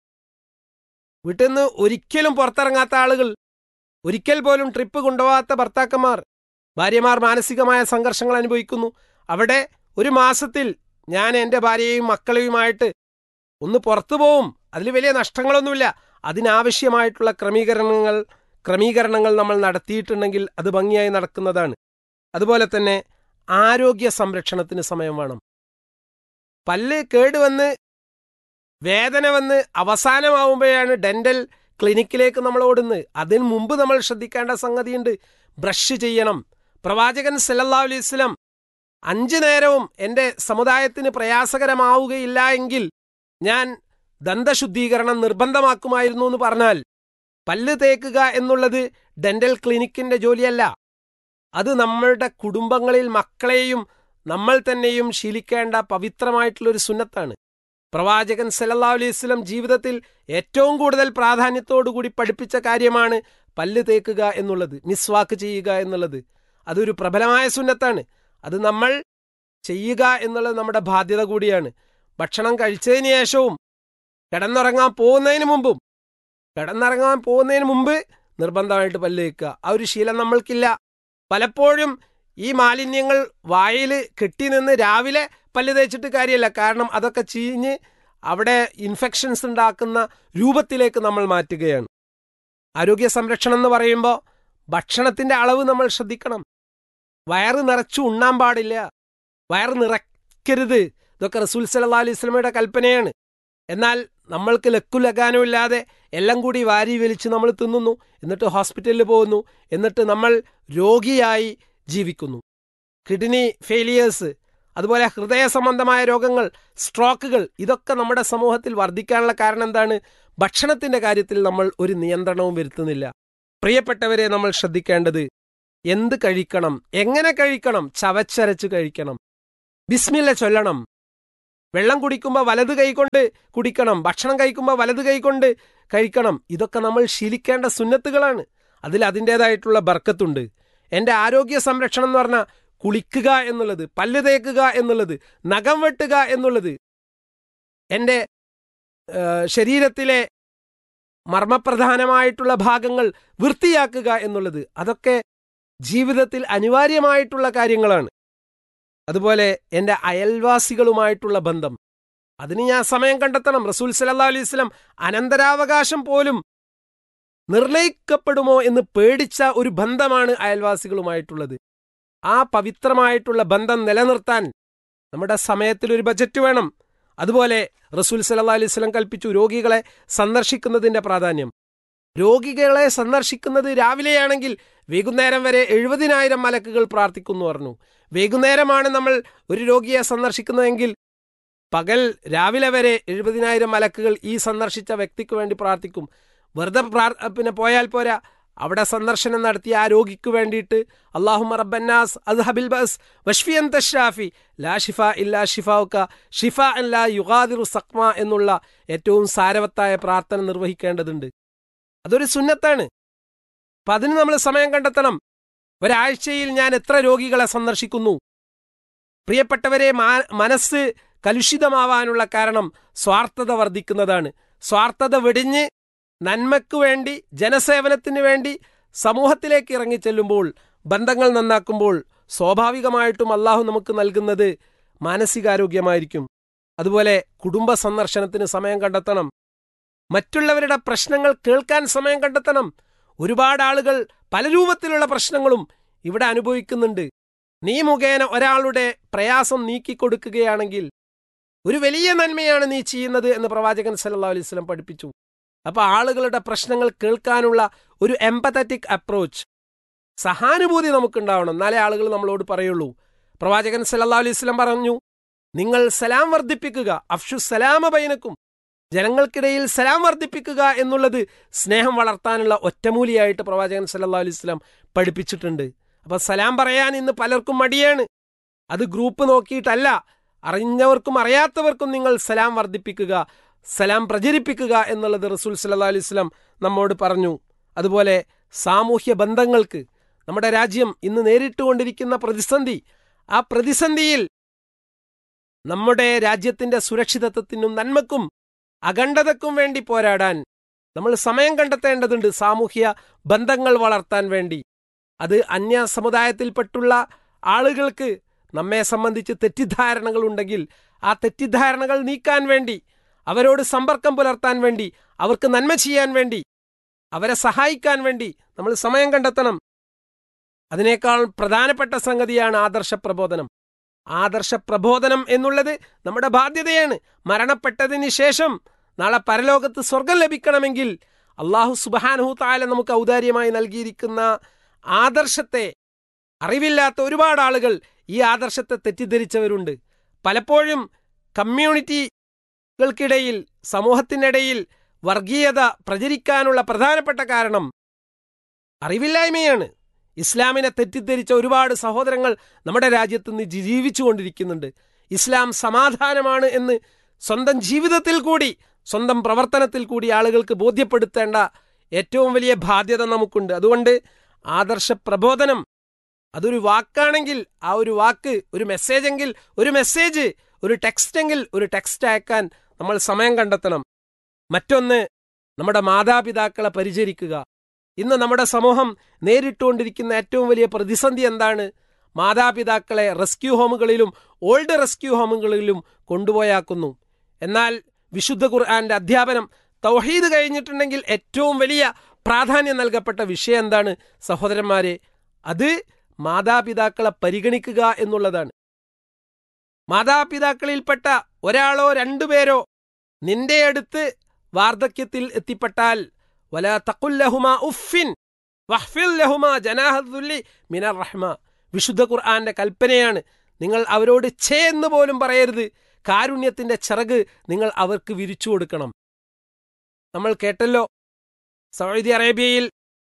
വീട്ടിൽ നിന്ന് ഒരിക്കലും പുറത്തിറങ്ങാത്ത ആളുകൾ ഒരിക്കൽ പോലും ട്രിപ്പ് കൊണ്ടുപോകാത്ത ഭർത്താക്കന്മാർ ഭാര്യമാർ മാനസികമായ സംഘർഷങ്ങൾ അനുഭവിക്കുന്നു അവിടെ ഒരു മാസത്തിൽ ഞാൻ എൻ്റെ ഭാര്യയെയും മക്കളെയുമായിട്ട് ഒന്ന് പുറത്തു പോവും അതിൽ വലിയ നഷ്ടങ്ങളൊന്നുമില്ല അതിനാവശ്യമായിട്ടുള്ള ക്രമീകരണങ്ങൾ ക്രമീകരണങ്ങൾ നമ്മൾ നടത്തിയിട്ടുണ്ടെങ്കിൽ അത് ഭംഗിയായി നടക്കുന്നതാണ് അതുപോലെ തന്നെ ആരോഗ്യ സംരക്ഷണത്തിന് സമയം വേണം പല്ല് കേടുവന്ന് വേദന വന്ന് അവസാനമാവുമ്പോഴാണ് ഡെന്റൽ ക്ലിനിക്കിലേക്ക് നമ്മൾ ഓടുന്നത് അതിന് മുമ്പ് നമ്മൾ ശ്രദ്ധിക്കേണ്ട സംഗതിയുണ്ട് ബ്രഷ് ചെയ്യണം പ്രവാചകൻ സല്ലല്ലാഹു അലൈഹി വസല്ലം അഞ്ചു നേരവും എൻ്റെ സമുദായത്തിന് പ്രയാസകരമാവുകയില്ല എങ്കിൽ ഞാൻ ദന്തശുദ്ധീകരണം നിർബന്ധമാക്കുമായിരുന്നു എന്ന് പറഞ്ഞാൽ പല്ല് തേക്കുക എന്നുള്ളത് ഡെന്റൽ ക്ലിനിക്കിന്റെ ജോലിയല്ല അത് നമ്മളുടെ കുടുംബങ്ങളിൽ മക്കളെയും നമ്മൾ തന്നെയും ശീലിക്കേണ്ട പവിത്രമായിട്ടുള്ളൊരു സുന്നത്താണ് പ്രവാചകൻ സല്ലല്ലാഹു അലൈഹി വസല്ലം ജീവിതത്തിൽ ഏറ്റവും കൂടുതൽ പ്രാധാന്യത്തോടുകൂടി പഠിപ്പിച്ച കാര്യമാണ് പല്ല് തേക്കുക എന്നുള്ളത് മിസ്വാക്ക് ചെയ്യുക എന്നുള്ളത് അതൊരു പ്രബലമായ സുന്നത്താണ് അത് നമ്മൾ ചെയ്യുക എന്നുള്ളത് നമ്മുടെ ബാധ്യത കൂടിയാണ് ഭക്ഷണം കഴിച്ചതിന് ശേഷവും കിടന്നുറങ്ങാൻ പോകുന്നതിന് മുമ്പും കിടന്നിറങ്ങാൻ പോകുന്നതിന് മുമ്പ് നിർബന്ധമായിട്ട് പല്ല് തേക്കുക ആ ഒരു ശീലം നമ്മൾക്കില്ല പലപ്പോഴും ഈ മാലിന്യങ്ങൾ വായിൽ കെട്ടി നിന്ന് രാവിലെ പല്ല് തേച്ചിട്ട് കാര്യമില്ല കാരണം അതൊക്കെ ചീഞ്ഞ് അവിടെ ഇൻഫെക്ഷൻസ് ഉണ്ടാക്കുന്ന രൂപത്തിലേക്ക് നമ്മൾ മാറ്റുകയാണ് ആരോഗ്യ സംരക്ഷണം എന്ന് പറയുമ്പോൾ ഭക്ഷണത്തിന്റെ അളവ് നമ്മൾ ശ്രദ്ധിക്കണം വയറ് നിറച്ചു ഉണ്ണാൻ പാടില്ല വയറ് നിറയ്ക്കരുത് ഇതൊക്കെ റസൂൽ സല്ലല്ലാഹു അലൈഹി വസല്ലമയുടെ കൽപ്പനയാണ് എന്നാൽ നമ്മൾക്ക് ലക്കുലഗാനവും ഇല്ലാതെ എല്ലാം കൂടി വാരി വലിച്ച് നമ്മൾ തിന്നുന്നു എന്നിട്ട് ഹോസ്പിറ്റലിൽ പോകുന്നു എന്നിട്ട് നമ്മൾ രോഗിയായി ജീവിക്കുന്നു കിഡ്നി ഫെയിലിയേഴ്സ് അതുപോലെ ഹൃദയ സംബന്ധമായ രോഗങ്ങൾ സ്ട്രോക്കുകൾ ഇതൊക്കെ നമ്മുടെ സമൂഹത്തിൽ വർദ്ധിക്കാനുള്ള കാരണം എന്താണ് ഭക്ഷണത്തിന്റെ കാര്യത്തിൽ നമ്മൾ ഒരു നിയന്ത്രണവും വരുത്തുന്നില്ല പ്രിയപ്പെട്ടവരെ നമ്മൾ ശ്രദ്ധിക്കേണ്ടത് എന്ത് കഴിക്കണം എങ്ങനെ കഴിക്കണം ചവച്ചരച്ച് കഴിക്കണം ബിസ്മില്ല ചൊല്ലണം വെള്ളം കുടിക്കുമ്പോൾ വലത് കൈകൊണ്ട് കുടിക്കണം ഭക്ഷണം കഴിക്കുമ്പോൾ വലത് കൈകൊണ്ട് കഴിക്കണം ഇതൊക്കെ നമ്മൾ ശീലിക്കേണ്ട സുന്നത്തുകളാണ് അതിൽ അതിൻ്റെതായിട്ടുള്ള ബർക്കത്തുണ്ട് എൻ്റെ ആരോഗ്യ സംരക്ഷണം എന്ന് പറഞ്ഞാൽ കുളിക്കുക എന്നുള്ളത് പല്ല് തേക്കുക എന്നുള്ളത് നഖം വെട്ടുക എന്നുള്ളത് എൻ്റെ ആ, ശരീരത്തിലെ മർമ്മപ്രധാനമായിട്ടുള്ള ഭാഗങ്ങൾ വൃത്തിയാക്കുക എന്നുള്ളത് അതൊക്കെ ജീവിതത്തിൽ അനിവാര്യമായിട്ടുള്ള കാര്യങ്ങളാണ് അതുപോലെ എൻ്റെ അയൽവാസികളുമായിട്ടുള്ള ബന്ധം അതിന് ഞാൻ സമയം കണ്ടെത്തണം റസൂൽ സല്ലല്ലാഹു അലൈഹി വസല്ലം അനന്തരാവകാശം പോലും നിർണയിക്കപ്പെടുമോ എന്ന് പേടിച്ച ഒരു ബന്ധമാണ് അയൽവാസികളുമായിട്ടുള്ളത് ആ പവിത്രമായിട്ടുള്ള ബന്ധം നിലനിർത്താൻ നമ്മുടെ സമയത്തിൽ ഒരു ബജറ്റ് വേണം അതുപോലെ റസൂൽ സല്ലല്ലാഹു അലൈഹി വസല്ലം കൽപ്പിച്ചു രോഗികളെ സന്ദർശിക്കുന്നതിന്റെ പ്രാധാന്യം രോഗികളെ സന്ദർശിക്കുന്നത് രാവിലെയാണെങ്കിൽ വൈകുന്നേരം വരെ എഴുപതിനായിരം മലക്കുകൾ പ്രാർത്ഥിക്കുന്നു പറഞ്ഞു വൈകുന്നേരമാണ് നമ്മൾ ഒരു രോഗിയെ സന്ദർശിക്കുന്നതെങ്കിൽ പകൽ രാവിലെ വരെ എഴുപതിനായിരം മലക്കുകൾ ഈ സന്ദർശിച്ച വ്യക്തിക്ക് വേണ്ടി പ്രാർത്ഥിക്കും വെറുതെ പ്രാർ പിന്നെ പോയാൽ പോരാ അവിടെ സന്ദർശനം നടത്തിയ ആ രോഗിക്ക് വേണ്ടിയിട്ട് അള്ളാഹുമ റബ്ബന്നാസ് അദ്ഹബിൽ ബസ് വഷ്ഫിയൻ തഷാഫി ലാ ഷിഫ ഇല്ലാ ഷിഫാവുക്ക ഷിഫ അല്ല യുഗാദിറു സക്മ എന്നുള്ള ഏറ്റവും സാരവത്തായ പ്രാർത്ഥന നിർവഹിക്കേണ്ടതുണ്ട് അതൊരു സുന്നത്താണ് അപ്പൊ അതിന് നമ്മൾ സമയം കണ്ടെത്തണം ഒരാഴ്ചയിൽ ഞാൻ എത്ര രോഗികളെ സന്ദർശിക്കുന്നു പ്രിയപ്പെട്ടവരെ മാ- മനസ്സ് കലുഷിതമാവാനുള്ള കാരണം സ്വാർത്ഥത വർദ്ധിക്കുന്നതാണ് സ്വാർത്ഥത വെടിഞ്ഞ് നന്മയ്ക്ക് വേണ്ടി ജനസേവനത്തിന് വേണ്ടി സമൂഹത്തിലേക്ക് ഇറങ്ങിച്ചെല്ലുമ്പോൾ ബന്ധങ്ങൾ നന്നാക്കുമ്പോൾ സ്വാഭാവികമായിട്ടും അള്ളാഹു നമുക്ക് നൽകുന്നത് മാനസികാരോഗ്യമായിരിക്കും അതുപോലെ കുടുംബ സന്ദർശനത്തിന് സമയം കണ്ടെത്തണം മറ്റുള്ളവരുടെ പ്രശ്നങ്ങൾ കേൾക്കാൻ സമയം കണ്ടെത്തണം ഒരുപാട് ആളുകൾ പല രൂപത്തിലുള്ള പ്രശ്നങ്ങളും ഇവിടെ അനുഭവിക്കുന്നുണ്ട് നീ മുഖേന ഒരാളുടെ പ്രയാസം നീക്കിക്കൊടുക്കുകയാണെങ്കിൽ ഒരു വലിയ നന്മയാണ് നീ ചെയ്യുന്നത് എന്ന് പ്രവാചകൻ സല്ലല്ലാഹു അലൈഹി വസല്ലം പഠിപ്പിച്ചു അപ്പൊ ആളുകളുടെ പ്രശ്നങ്ങൾ കേൾക്കാനുള്ള ഒരു എംപത്തറ്റിക് അപ്രോച്ച് സഹാനുഭൂതി നമുക്കുണ്ടാവണം എന്നാലേ ആളുകൾ നമ്മളോട് പറയുള്ളൂ പ്രവാചകൻ സല്ലല്ലാഹു അലൈഹി വസല്ലം പറഞ്ഞു നിങ്ങൾ സലാം വർദ്ധിപ്പിക്കുക അഫ്ഷു സലാമ ബൈനക്കും ജനങ്ങൾക്കിടയിൽ സലാം വർദ്ധിപ്പിക്കുക എന്നുള്ളത് സ്നേഹം വളർത്താനുള്ള ഒറ്റമൂലിയായിട്ട് പ്രവാചകൻ സല്ലല്ലാഹു അലൈഹി വസല്ലം പഠിപ്പിച്ചിട്ടുണ്ട് അപ്പൊ സലാം പറയാൻ ഇന്ന് പലർക്കും മടിയാണ് അത് ഗ്രൂപ്പ് നോക്കിയിട്ടല്ല അറിഞ്ഞവർക്കും അറിയാത്തവർക്കും നിങ്ങൾ സലാം വർദ്ധിപ്പിക്കുക സലാം പ്രചരിപ്പിക്കുക എന്നുള്ളത് റസൂൽ സല്ലല്ലാഹു അലൈഹി വസല്ലം നമ്മോട് പറഞ്ഞു അതുപോലെ സാമൂഹ്യ ബന്ധങ്ങൾക്ക് നമ്മുടെ രാജ്യം ഇന്ന് നേരിട്ടുകൊണ്ടിരിക്കുന്ന പ്രതിസന്ധി ആ പ്രതിസന്ധിയിൽ നമ്മുടെ രാജ്യത്തിന്റെ സുരക്ഷിതത്വത്തിനും നന്മക്കും അഖണ്ഡതക്കും വേണ്ടി പോരാടാൻ നമ്മൾ സമയം കണ്ടെത്തേണ്ടതുണ്ട് സാമൂഹ്യ ബന്ധങ്ങൾ വളർത്താൻ വേണ്ടി അത് അന്യ സമുദായത്തിൽപ്പെട്ടുള്ള ആളുകൾക്ക് നമ്മെ സംബന്ധിച്ച് തെറ്റിദ്ധാരണകൾ ഉണ്ടെങ്കിൽ ആ തെറ്റിദ്ധാരണകൾ നീക്കാൻ വേണ്ടി അവരോട് സമ്പർക്കം പുലർത്താൻ വേണ്ടി അവർക്ക് നന്മ ചെയ്യാൻ വേണ്ടി അവരെ സഹായിക്കാൻ വേണ്ടി നമ്മൾ സമയം കണ്ടെത്തണം അതിനേക്കാൾ പ്രധാനപ്പെട്ട സംഗതിയാണ് ആദർശ പ്രബോധനം ആദർശ പ്രബോധനം എന്നുള്ളത് നമ്മുടെ ബാധ്യതയാണ് മരണപ്പെട്ടതിന് ശേഷം നാളെ പരലോകത്ത് സ്വർഗം ലഭിക്കണമെങ്കിൽ അള്ളാഹു സുബാനഹു താല നമുക്ക് ഔദാര്യമായി നൽകിയിരിക്കുന്ന ആദർശത്തെ അറിവില്ലാത്ത ഒരുപാട് ആളുകൾ ഈ ആദർശത്തെ തെറ്റിദ്ധരിച്ചവരുണ്ട് പലപ്പോഴും കമ്മ്യൂണിറ്റികൾക്കിടയിൽ സമൂഹത്തിനിടയിൽ വർഗീയത പ്രചരിക്കാനുള്ള പ്രധാനപ്പെട്ട കാരണം അറിവില്ലായ്മയാണ് ഇസ്ലാമിനെ തെറ്റിദ്ധരിച്ച ഒരുപാട് സഹോദരങ്ങൾ നമ്മുടെ രാജ്യത്ത് നിന്ന് ജീവിച്ചുകൊണ്ടിരിക്കുന്നുണ്ട് ഇസ്ലാം സമാധാനമാണ് എന്ന് സ്വന്തം ജീവിതത്തിൽ കൂടി സ്വന്തം പ്രവർത്തനത്തിൽ കൂടി ആളുകൾക്ക് ബോധ്യപ്പെടുത്തേണ്ട ഏറ്റവും വലിയ ബാധ്യത നമുക്കുണ്ട് അതുകൊണ്ട് ആദർശ പ്രബോധനം അതൊരു വാക്കാണെങ്കിൽ ആ ഒരു വാക്ക് ഒരു മെസ്സേജ് എങ്കിൽ ഒരു മെസ്സേജ് ഒരു ടെക്സ്റ്റ് എങ്കിൽ ഒരു ടെക്സ്റ്റ് അയക്കാൻ നമ്മൾ സമയം കണ്ടെത്തണം മറ്റൊന്ന് നമ്മുടെ മാതാപിതാക്കളെ പരിചരിക്കുക ഇന്ന് നമ്മുടെ സമൂഹം നേരിട്ടുകൊണ്ടിരിക്കുന്ന ഏറ്റവും വലിയ പ്രതിസന്ധി എന്താണ് മാതാപിതാക്കളെ റെസ്ക്യൂ ഹോമുകളിലും ഓൾഡ് റെസ്ക്യൂ ഹോമുകളിലും കൊണ്ടുപോയാക്കുന്നു എന്നാൽ വിശുദ്ധ ഖുർആന്റെ അധ്യാപനം തൗഹീദ് കഴിഞ്ഞിട്ടുണ്ടെങ്കിൽ ഏറ്റവും വലിയ പ്രാധാന്യം നൽകപ്പെട്ട വിഷയം എന്താണ് സഹോദരന്മാരെ അത് മാതാപിതാക്കളെ പരിഗണിക്കുക എന്നുള്ളതാണ് മാതാപിതാക്കളിൽപ്പെട്ട ഒരാളോ രണ്ടുപേരോ നിന്റെ അടുത്ത് വാർദ്ധക്യത്തിൽ എത്തിപ്പെട്ടാൽ വല തക്കുല്ലഹുമ ഉഫിൻ വഹ്ഫിൽ ലഹുമ ജനാഹുല്ലി മിനർ റഹ്മ വിശുദ്ധ ഖുർആന്റെ കൽപ്പനയാണ് നിങ്ങൾ അവരോട് ഛേ എന്ന് പോലും പറയരുത് കാരുണ്യത്തിന്റെ ചിറക് നിങ്ങൾ അവർക്ക് വിരിച്ചു കൊടുക്കണം നമ്മൾ കേട്ടല്ലോ സൗദി അറേബ്യയിൽ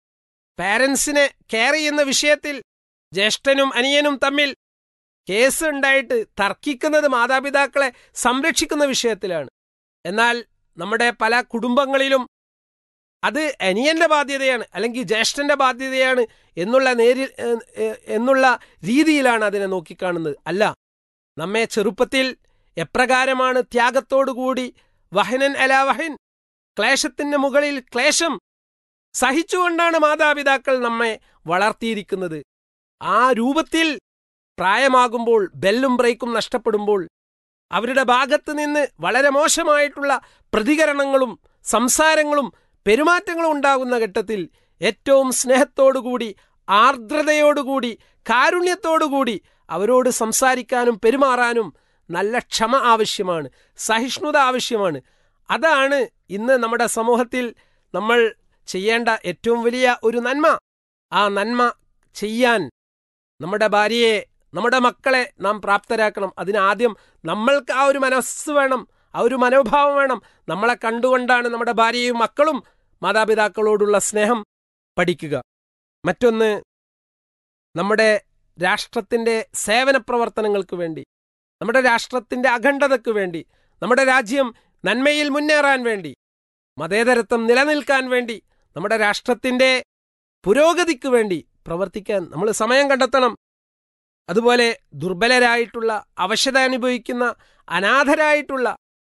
പാരൻസിനെ കെയർ ചെയ്യുന്ന വിഷയത്തിൽ ജ്യേഷ്ഠനും അനിയനും തമ്മിൽ കേസ് ഉണ്ടായിട്ട് തർക്കിക്കുന്നത് മാതാപിതാക്കളെ സംരക്ഷിക്കുന്ന വിഷയത്തിലാണ് എന്നാൽ നമ്മുടെ പല കുടുംബങ്ങളിലും അത് അനിയന്റെ ബാധ്യതയാണ് അല്ലെങ്കിൽ ജ്യേഷ്ഠന്റെ ബാധ്യതയാണ് എന്നുള്ള നേരി എന്നുള്ള രീതിയിലാണ് അതിനെ നോക്കിക്കാണുന്നത് അല്ല നമ്മെ ചെറുപ്പത്തിൽ എപ്രകാരമാണ് ത്യാഗത്തോടുകൂടി വഹനൻ അലാ വഹൻ ക്ലേശത്തിന് മുകളിൽ ക്ലേശം സഹിച്ചുകൊണ്ടാണ് മാതാപിതാക്കൾ നമ്മെ വളർത്തിയിരിക്കുന്നത് ആ രൂപത്തിൽ പ്രായമാകുമ്പോൾ ബെല്ലും ബ്രേക്കും നഷ്ടപ്പെടുമ്പോൾ അവരുടെ ഭാഗത്ത് നിന്ന് വളരെ മോശമായിട്ടുള്ള പ്രതികരണങ്ങളും സംസാരങ്ങളും പെരുമാറ്റങ്ങളും ഉണ്ടാകുന്ന ഘട്ടത്തിൽ ഏറ്റവും സ്നേഹത്തോടുകൂടി ആർദ്രതയോടുകൂടി കാരുണ്യത്തോടുകൂടി അവരോട് സംസാരിക്കാനും പെരുമാറാനും നല്ല ക്ഷമ ആവശ്യമാണ് സഹിഷ്ണുത ആവശ്യമാണ് അതാണ് ഇന്ന് നമ്മുടെ സമൂഹത്തിൽ നമ്മൾ ചെയ്യേണ്ട ഏറ്റവും വലിയ ഒരു നന്മ ആ നന്മ ചെയ്യാൻ നമ്മുടെ ഭാര്യയെ നമ്മുടെ മക്കളെ നാം പ്രാപ്തരാക്കണം അതിനാദ്യം നമ്മൾക്ക് ആ ഒരു മനസ്സ് വേണം ആ ഒരു മനോഭാവം വേണം നമ്മളെ കണ്ടുകൊണ്ടാണ് നമ്മുടെ ഭാര്യയും മക്കളും മാതാപിതാക്കളോടുള്ള സ്നേഹം പഠിക്കുക മറ്റൊന്ന് നമ്മുടെ രാഷ്ട്രത്തിൻ്റെ സേവന പ്രവർത്തനങ്ങൾക്ക് വേണ്ടി നമ്മുടെ രാഷ്ട്രത്തിൻ്റെ അഖണ്ഡതയ്ക്ക് വേണ്ടി നമ്മുടെ രാജ്യം നന്മയിൽ മുന്നേറാൻ വേണ്ടി മതേതരത്വം നിലനിൽക്കാൻ വേണ്ടി നമ്മുടെ രാഷ്ട്രത്തിൻ്റെ പുരോഗതിക്ക് വേണ്ടി പ്രവർത്തിക്കാൻ നമ്മൾ സമയം കണ്ടെത്തണം അതുപോലെ ദുർബലരായിട്ടുള്ള അവശത അനുഭവിക്കുന്ന അനാഥരായിട്ടുള്ള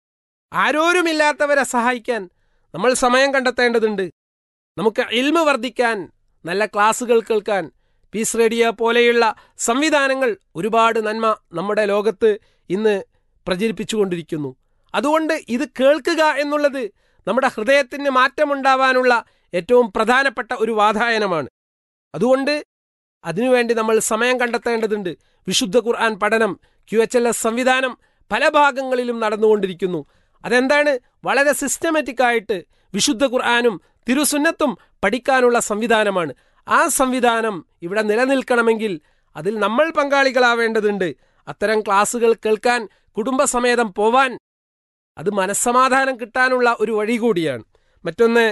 ആരോരുമില്ലാത്തവരെ സഹായിക്കാൻ നമ്മൾ സമയം കണ്ടെത്തേണ്ടതുണ്ട് നമുക്ക് ഇൽമ വർദ്ധിക്കാൻ നല്ല ക്ലാസുകൾ കേൾക്കാൻ പീസ് റേഡിയോ പോലെയുള്ള സംവിധാനങ്ങൾ ഒരുപാട് നന്മ നമ്മുടെ ലോകത്ത് ഇന്ന് പ്രചരിപ്പിച്ചുകൊണ്ടിരിക്കുന്നു അതുകൊണ്ട് ഇത് കേൾക്കുക എന്നുള്ളത് നമ്മുടെ ഹൃദയത്തിന് മാറ്റമുണ്ടാവാനുള്ള ഏറ്റവും പ്രധാനപ്പെട്ട ഒരു വാതായനമാണ് അതുകൊണ്ട് അതിനുവേണ്ടി നമ്മൾ സമയം കണ്ടെത്തേണ്ടതുണ്ട് വിശുദ്ധ ഖുർആൻ പഠനം ക്യു എച്ച് എൽ എസ് സംവിധാനം പല ഭാഗങ്ങളിലും നടന്നുകൊണ്ടിരിക്കുന്നു അതെന്താണ് വളരെ സിസ്റ്റമാറ്റിക് ആയിട്ട് വിശുദ്ധ ഖുർആാനും തിരുസുന്നത്തും പഠിക്കാനുള്ള സംവിധാനമാണ് ആ സംവിധാനം ഇവിടെ നിലനിൽക്കണമെങ്കിൽ അതിൽ നമ്മൾ പങ്കാളികളാവേണ്ടതുണ്ട് അത്തരം ക്ലാസുകൾ കേൾക്കാൻ കുടുംബസമേതം പോവാൻ അത് മനസ്സമാധാനം കിട്ടാനുള്ള ഒരു വഴി കൂടിയാണ് മറ്റൊന്ന്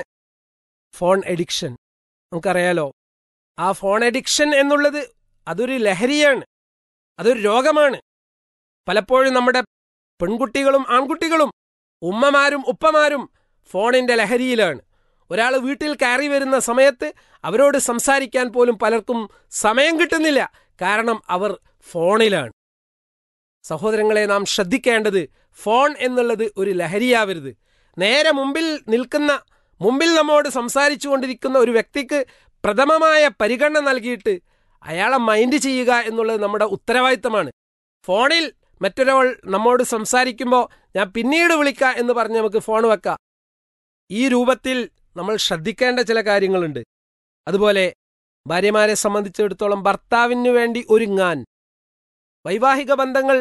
ഫോൺ എഡിക്ഷൻ നമുക്കറിയാലോ ആ ഫോൺ എഡിക്ഷൻ എന്നുള്ളത് അതൊരു ലഹരിയാണ് അതൊരു രോഗമാണ് പലപ്പോഴും നമ്മുടെ പെൺകുട്ടികളും ആൺകുട്ടികളും ഉമ്മമാരും ഉപ്പമാരും ഫോണിന്റെ ലഹരിയിലാണ് ഒരാൾ വീട്ടിൽ കയറി വരുന്ന സമയത്ത് അവരോട് സംസാരിക്കാൻ പോലും പലർക്കും സമയം കിട്ടുന്നില്ല കാരണം അവർ ഫോണിലാണ് സഹോദരങ്ങളെ നാം ശ്രദ്ധിക്കേണ്ടത് ഫോൺ എന്നുള്ളത് ഒരു ലഹരിയാവരുത് നേരെ മുമ്പിൽ നിൽക്കുന്ന മുമ്പിൽ നമ്മോട് സംസാരിച്ചു കൊണ്ടിരിക്കുന്ന ഒരു വ്യക്തിക്ക് പ്രഥമമായ പരിഗണന നൽകിയിട്ട് അയാളെ മൈൻഡ് ചെയ്യുക എന്നുള്ളത് നമ്മുടെ ഉത്തരവാദിത്തമാണ് ഫോണിൽ മറ്റൊരാൾ നമ്മോട് സംസാരിക്കുമ്പോൾ ഞാൻ പിന്നീട് വിളിക്കാം എന്ന് പറഞ്ഞ് നമുക്ക് ഫോൺ വെക്കാം ഈ രൂപത്തിൽ നമ്മൾ ശ്രദ്ധിക്കേണ്ട ചില കാര്യങ്ങളുണ്ട് അതുപോലെ ഭാര്യമാരെ സംബന്ധിച്ചിടത്തോളം ഭർത്താവിന് വേണ്ടി ഒരുങ്ങാൻ വൈവാഹിക ബന്ധങ്ങൾ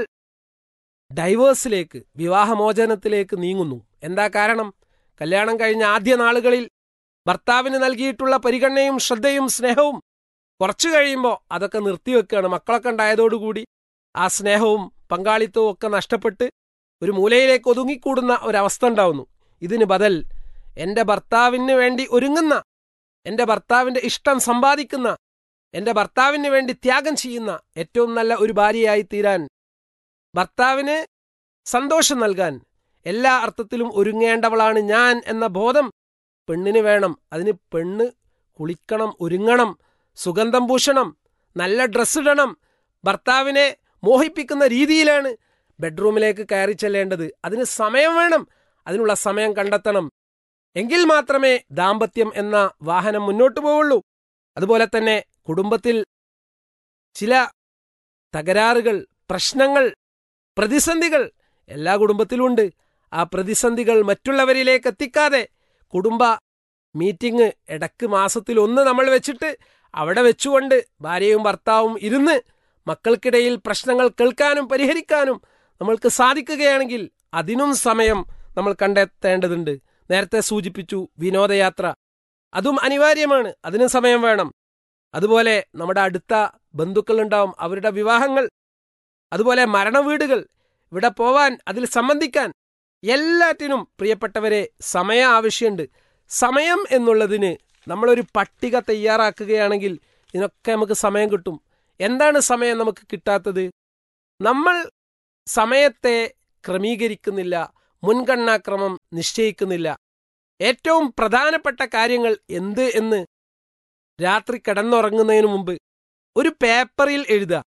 ഡൈവേഴ്സിലേക്ക് വിവാഹമോചനത്തിലേക്ക് നീങ്ങുന്നു എന്താ കാരണം കല്യാണം കഴിഞ്ഞ ആദ്യ നാളുകളിൽ ഭർത്താവിന് നൽകിയിട്ടുള്ള പരിഗണനയും ശ്രദ്ധയും സ്നേഹവും കുറച്ചു കഴിയുമ്പോൾ അതൊക്കെ നിർത്തിവെക്കുകയാണ് മക്കളൊക്കെ ഉണ്ടായതോടുകൂടി ആ സ്നേഹവും പങ്കാളിത്തവും ഒക്കെ നഷ്ടപ്പെട്ട് ഒരു മൂലയിലേക്ക് ഒതുങ്ങിക്കൂടുന്ന ഒരവസ്ഥ ഉണ്ടാവുന്നു ഇതിന് ബദൽ എന്റെ ഭർത്താവിന് വേണ്ടി ഒരുങ്ങുന്ന എന്റെ ഭർത്താവിന്റെ ഇഷ്ടം സമ്പാദിക്കുന്ന എന്റെ ഭർത്താവിന് വേണ്ടി ത്യാഗം ചെയ്യുന്ന ഏറ്റവും നല്ല ഒരു ഭാര്യയായി തീരാൻ ഭർത്താവിന് സന്തോഷം നൽകാൻ എല്ലാ അർത്ഥത്തിലും ഒരുങ്ങേണ്ടവളാണ് ഞാൻ എന്ന ബോധം പെണ്ണിന് വേണം അതിന് പെണ്ണ് കുളിക്കണം ഒരുങ്ങണം സുഗന്ധം പൂശണം നല്ല ഡ്രസ്സ് ഇടണം ഭർത്താവിനെ മോഹിപ്പിക്കുന്ന രീതിയിലാണ് ബെഡ്റൂമിലേക്ക് കയറി ചെല്ലേണ്ടത് അതിന് സമയം വേണം അതിനുള്ള സമയം കണ്ടെത്തണം എങ്കിൽ മാത്രമേ ദാമ്പത്യം എന്ന വാഹനം മുന്നോട്ട് പോവുള്ളൂ അതുപോലെ തന്നെ കുടുംബത്തിൽ ചില തകരാറുകൾ പ്രശ്നങ്ങൾ പ്രതിസന്ധികൾ എല്ലാ കുടുംബത്തിലുമുണ്ട് ആ പ്രതിസന്ധികൾ മറ്റുള്ളവരിലേക്ക് എത്തിക്കാതെ കുടുംബ മീറ്റിംഗ് ഇടക്ക് മാസത്തിൽ ഒന്ന് നമ്മൾ വെച്ചിട്ട് അവിടെ വെച്ചുകൊണ്ട് ഭാര്യയും ഭർത്താവും ഇരുന്ന് മക്കൾക്കിടയിൽ പ്രശ്നങ്ങൾ കേൾക്കാനും പരിഹരിക്കാനും നമ്മൾക്ക് സാധിക്കുകയാണെങ്കിൽ അതിനും സമയം നമ്മൾ കണ്ടെത്തേണ്ടതുണ്ട് നേരത്തെ സൂചിപ്പിച്ചു വിനോദയാത്ര അതും അനിവാര്യമാണ് അതിനും സമയം വേണം അതുപോലെ നമ്മുടെ അടുത്ത ബന്ധുക്കളുണ്ടാവും അവരുടെ വിവാഹങ്ങൾ അതുപോലെ മരണവീടുകൾ ഇവിടെ പോവാൻ അതിൽ സംബന്ധിക്കാൻ എല്ലാറ്റിനും പ്രിയപ്പെട്ടവരെ സമയം ആവശ്യമുണ്ട് സമയം എന്നുള്ളതിന് നമ്മളൊരു പട്ടിക തയ്യാറാക്കുകയാണെങ്കിൽ ഇതിനൊക്കെ നമുക്ക് സമയം കിട്ടും എന്താണ് സമയം നമുക്ക് കിട്ടാത്തത് നമ്മൾ സമയത്തെ ക്രമീകരിക്കുന്നില്ല മുൻഗണനാക്രമം നിശ്ചയിക്കുന്നില്ല ഏറ്റവും പ്രധാനപ്പെട്ട കാര്യങ്ങൾ എന്ത് എന്ന് രാത്രി കിടന്നുറങ്ങുന്നതിന് മുമ്പ് ഒരു പേപ്പറിൽ എഴുതുക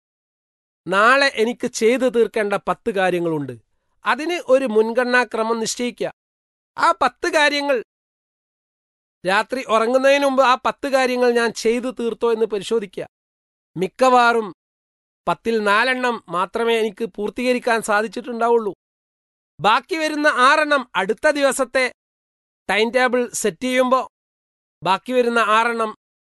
നാളെ എനിക്ക് ചെയ്തു തീർക്കേണ്ട പത്ത് കാര്യങ്ങളുണ്ട് അതിന് ഒരു മുൻഗണനാക്രമം നിശ്ചയിക്കുക ആ പത്ത് കാര്യങ്ങൾ രാത്രി ഉറങ്ങുന്നതിന് മുമ്പ് ആ പത്ത് കാര്യങ്ങൾ ഞാൻ ചെയ്തു തീർത്തോ എന്ന് പരിശോധിക്കുക മിക്കവാറും പത്തിൽ നാലെണ്ണം മാത്രമേ എനിക്ക് പൂർത്തീകരിക്കാൻ സാധിച്ചിട്ടുണ്ടാവുള്ളൂ ബാക്കി വരുന്ന ആറെണ്ണം അടുത്ത ദിവസത്തെ ടൈം ടേബിൾ സെറ്റ് ചെയ്യുമ്പോൾ ബാക്കി വരുന്ന ആറെണ്ണം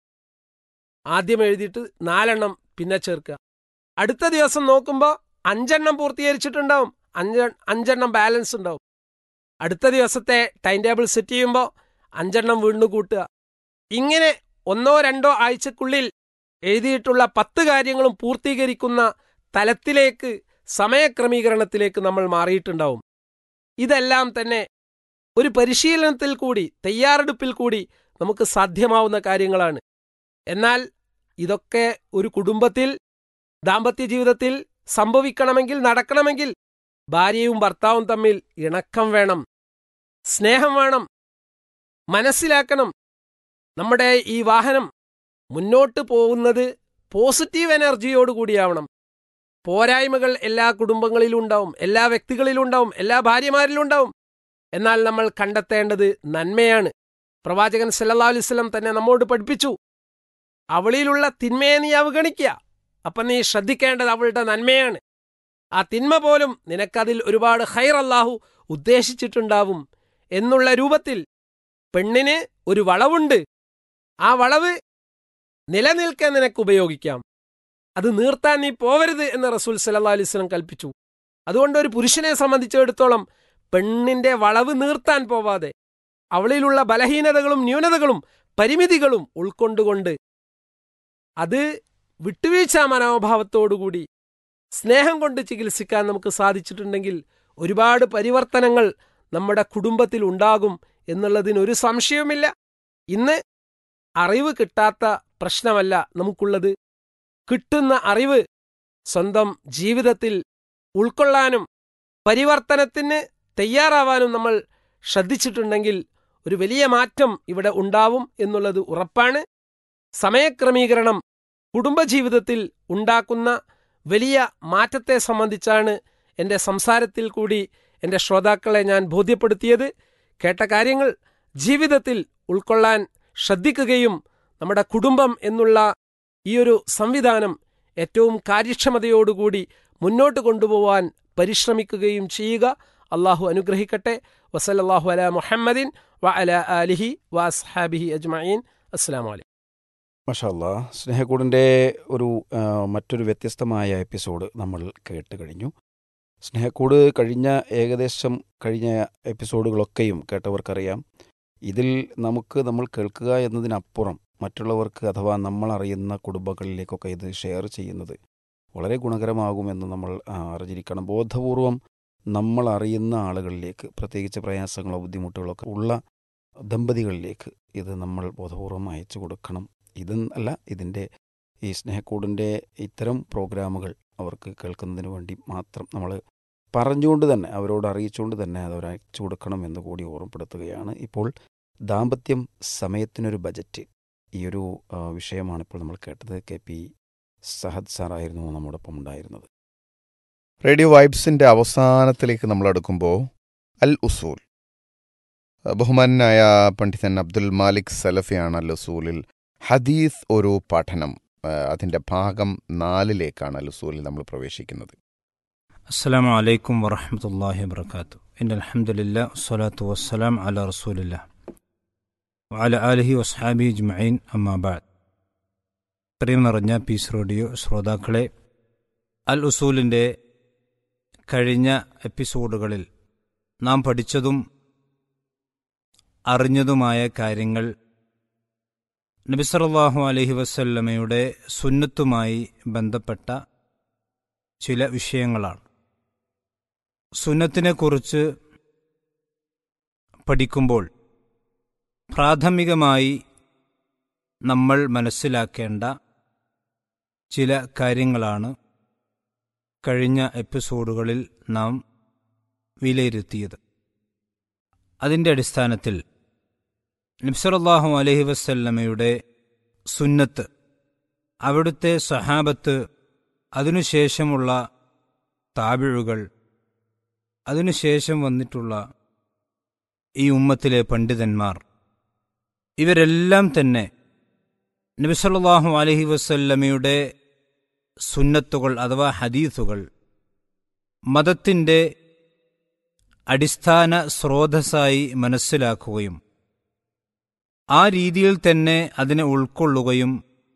ആദ്യം എഴുതിയിട്ട് നാലെണ്ണം പിന്നെ ചേർക്കുക അടുത്ത ദിവസം നോക്കുമ്പോൾ അഞ്ചെണ്ണം പൂർത്തീകരിച്ചിട്ടുണ്ടാവും അഞ്ച അഞ്ചെണ്ണം ബാലൻസ് ഉണ്ടാവും അടുത്ത ദിവസത്തെ ടൈം ടേബിൾ സെറ്റ് ചെയ്യുമ്പോൾ അഞ്ചെണ്ണം വീണ്ടും കൂട്ടുക ഇങ്ങനെ ഒന്നോ രണ്ടോ ആഴ്ചക്കുള്ളിൽ എഴുതിയിട്ടുള്ള പത്ത് കാര്യങ്ങളും പൂർത്തീകരിക്കുന്ന തലത്തിലേക്ക് സമയക്രമീകരണത്തിലേക്ക് നമ്മൾ മാറിയിട്ടുണ്ടാവും ഇതെല്ലാം തന്നെ ഒരു പരിശീലനത്തിൽ കൂടി തയ്യാറെടുപ്പിൽ കൂടി നമുക്ക് സാധ്യമാവുന്ന കാര്യങ്ങളാണ് എന്നാൽ ഇതൊക്കെ ഒരു കുടുംബത്തിൽ ദാമ്പത്യ ജീവിതത്തിൽ സംഭവിക്കണമെങ്കിൽ നടക്കണമെങ്കിൽ ഭാര്യയും ഭർത്താവും തമ്മിൽ ഇണക്കം വേണം സ്നേഹം വേണം മനസ്സിലാക്കണം നമ്മുടെ ഈ വാഹനം മുന്നോട്ട് പോകുന്നത് പോസിറ്റീവ് എനർജിയോടുകൂടിയാവണം പോരായ്മകൾ എല്ലാ കുടുംബങ്ങളിലും ഉണ്ടാവും എല്ലാ വ്യക്തികളിലും ഉണ്ടാവും എല്ലാ ഭാര്യമാരിലും ഉണ്ടാവും എന്നാൽ നമ്മൾ കണ്ടെത്തേണ്ടത് നന്മയാണ് പ്രവാചകൻ സല്ലല്ലാഹു അലൈഹി വസല്ലം തന്നെ നമ്മോട് പഠിപ്പിച്ചു അവളിലുള്ള തിന്മയെ നീ അവഗണിക്കുക അപ്പം നീ ശ്രദ്ധിക്കേണ്ടത് അവളുടെ നന്മയാണ് ആ തിന്മ പോലും നിനക്കതിൽ ഒരുപാട് ഹൈർ അല്ലാഹു ഉദ്ദേശിച്ചിട്ടുണ്ടാവും എന്നുള്ള രൂപത്തിൽ പെണ്ണിന് ഒരു വളവുണ്ട് ആ വളവ് നിലനിൽക്കാൻ നിനക്ക് ഉപയോഗിക്കാം അത് നീർത്താൻ നീ പോവരുത് എന്ന് റസൂൽ സല്ലല്ലാഹു അലൈഹി വസല്ലം കൽപ്പിച്ചു അതുകൊണ്ട് ഒരു പുരുഷനെ സംബന്ധിച്ചിടത്തോളം പെണ്ണിന്റെ വളവ് നീർത്താൻ പോവാതെ അവളിലുള്ള ബലഹീനതകളും ന്യൂനതകളും പരിമിതികളും ഉൾക്കൊണ്ടുകൊണ്ട് അത് വിട്ടുവീഴ്ച മനോഭാവത്തോടുകൂടി സ്നേഹം കൊണ്ട് ചികിത്സിക്കാൻ നമുക്ക് സാധിച്ചിട്ടുണ്ടെങ്കിൽ ഒരുപാട് പരിവർത്തനങ്ങൾ നമ്മുടെ കുടുംബത്തിൽ ഉണ്ടാകും എന്നുള്ളതിന് ഒരു സംശയവുമില്ല ഇന്ന് അറിവ് കിട്ടാത്ത പ്രശ്നമല്ല നമുക്കുള്ളത് കിട്ടുന്ന അറിവ് സ്വന്തം ജീവിതത്തിൽ ഉൾക്കൊള്ളാനും പരിവർത്തനത്തിന് തയ്യാറാവാനും നമ്മൾ ശ്രദ്ധിച്ചിട്ടുണ്ടെങ്കിൽ ഒരു വലിയ മാറ്റം ഇവിടെ ഉണ്ടാവും എന്നുള്ളത് ഉറപ്പാണ് സമയക്രമീകരണം കുടുംബജീവിതത്തിൽ ഉണ്ടാക്കുന്ന വലിയ മാറ്റത്തെ സംബന്ധിച്ചാണ് എൻ്റെ സംസാരത്തിൽ കൂടി എൻ്റെ ശ്രോതാക്കളെ ഞാൻ ബോധ്യപ്പെടുത്തിയത് കേട്ട കാര്യങ്ങൾ ജീവിതത്തിൽ ഉൾക്കൊള്ളാൻ ശ്രദ്ധിക്കുകയും നമ്മുടെ കുടുംബം എന്നുള്ള ഈയൊരു സംവിധാനം ഏറ്റവും കാര്യക്ഷമതയോടുകൂടി മുന്നോട്ട് കൊണ്ടുപോവാൻ പരിശ്രമിക്കുകയും ചെയ്യുക അള്ളാഹു അനുഗ്രഹിക്കട്ടെ വസലല്ലാഹു അല മുഹമ്മദിൻ വ അല ആലിഹി വ അസ്ഹാബിഹി അജ്മഈൻ അസ്സാം വലൈക്കും മഷാല്ല സ്നേഹക്കൂടിൻ്റെ ഒരു ആ, മറ്റൊരു വ്യത്യസ്തമായ എപ്പിസോഡ് നമ്മൾ കേട്ട് കഴിഞ്ഞു സ്നേഹക്കൂട് കഴിഞ്ഞ ഏകദേശം കഴിഞ്ഞ എപ്പിസോഡുകളൊക്കെയും കേട്ടവർക്കറിയാം ഇതിൽ നമുക്ക് നമ്മൾ കേൾക്കുക എന്നതിനപ്പുറം മറ്റുള്ളവർക്ക് അഥവാ നമ്മൾ അറിയുന്ന കുടുംബങ്ങളിലേക്കൊക്കെ ഇത് ഷെയർ ചെയ്യുന്നത് വളരെ ഗുണകരമാകുമെന്ന് നമ്മൾ ആ, അറിഞ്ഞിരിക്കണം ബോധപൂർവം നമ്മൾ അറിയുന്ന ആളുകളിലേക്ക് പ്രത്യേകിച്ച് പ്രയാസങ്ങളോ ബുദ്ധിമുട്ടുകളോ ഉള്ള ദമ്പതികളിലേക്ക് ഇത് നമ്മൾ ബോധപൂർവം അയച്ചു കൊടുക്കണം ഇതെന്നല്ല ഇതിൻ്റെ ഈ സ്നേഹക്കൂടിൻ്റെ ഇത്തരം പ്രോഗ്രാമുകൾ അവർക്ക് കേൾക്കുന്നതിന് വേണ്ടി മാത്രം നമ്മൾ പറഞ്ഞുകൊണ്ട് തന്നെ അവരോട് അറിയിച്ചുകൊണ്ട് തന്നെ അത് അയച്ചു കൊടുക്കണം എന്ന് കൂടി ഓർമ്മപ്പെടുത്തുകയാണ് ഇപ്പോൾ ദാമ്പത്യം സമയത്തിനൊരു ബജറ്റ് ഈ ഒരു ആ, വിഷയമാണ് ഇപ്പോൾ നമ്മൾ കേട്ടത് കെ പി സഹദ് സാറായിരുന്നു നമ്മോടൊപ്പം ഉണ്ടായിരുന്നത് റേഡിയോ വൈബ്സിന്റെ അവസാനത്തിലേക്ക് നമ്മൾ അടുക്കുമ്പോൾ അൽ ഉസൂൽ ബഹുമാനായ പണ്ഡിതൻ അബ്ദുൽ മാലിക് സലഫിയാണ് അൽ ഉസൂലിൽ ഹദീസ് ഒരു പഠനം ആ, അതിന്റെ ഭാഗം നാലിലേക്കാണ് അൽ ഉസൂലിൽ നമ്മൾ പ്രവേശിക്കുന്നത് السلام عليكم ورحمة الله وبركاته إن الحمد لله والصلاة والسلام على رسول الله وعلى آله وصحابه أجمعين أما بعد പ്രിയം നിറഞ്ഞ പീസ് റേഡിയോ ശ്രോതാക്കളെ അൽ ഉസൂലിൻ്റെ കഴിഞ്ഞ എപ്പിസോഡുകളിൽ നാം പഠിച്ചതും അറിഞ്ഞതുമായ കാര്യങ്ങൾ നബിസറല്ലാഹു അലഹി വസല്ലമയുടെ സുന്നത്തുമായി ബന്ധപ്പെട്ട ചില വിഷയങ്ങളാണ് സുന്നത്തിനെക്കുറിച്ച് പഠിക്കുമ്പോൾ പ്രാഥമികമായി നമ്മൾ മനസ്സിലാക്കേണ്ട ചില കാര്യങ്ങളാണ് കഴിഞ്ഞ എപ്പിസോഡുകളിൽ നാം വിലയിരുത്തിയത് അതിൻ്റെ അടിസ്ഥാനത്തിൽ നബ്സറല്ലാഹു അലഹി വസല്ലമയുടെ സുന്നത്ത് അവിടുത്തെ സഹാബത്ത് അതിനുശേഷമുള്ള താപിഴുകൾ അതിനുശേഷം വന്നിട്ടുള്ള ഈ ഉമ്മത്തിലെ പണ്ഡിതന്മാർ ഇവരെല്ലാം തന്നെ നബിസല്ലാഹു അലഹി വസല്ലമയുടെ സുന്നത്തുകൾ അഥവാ ഹദീസുകൾ മതത്തിൻ്റെ അടിസ്ഥാന സ്രോതസ്സായി മനസ്സിലാക്കുകയും ആ രീതിയിൽ തന്നെ അതിനെ ഉൾക്കൊള്ളുകയും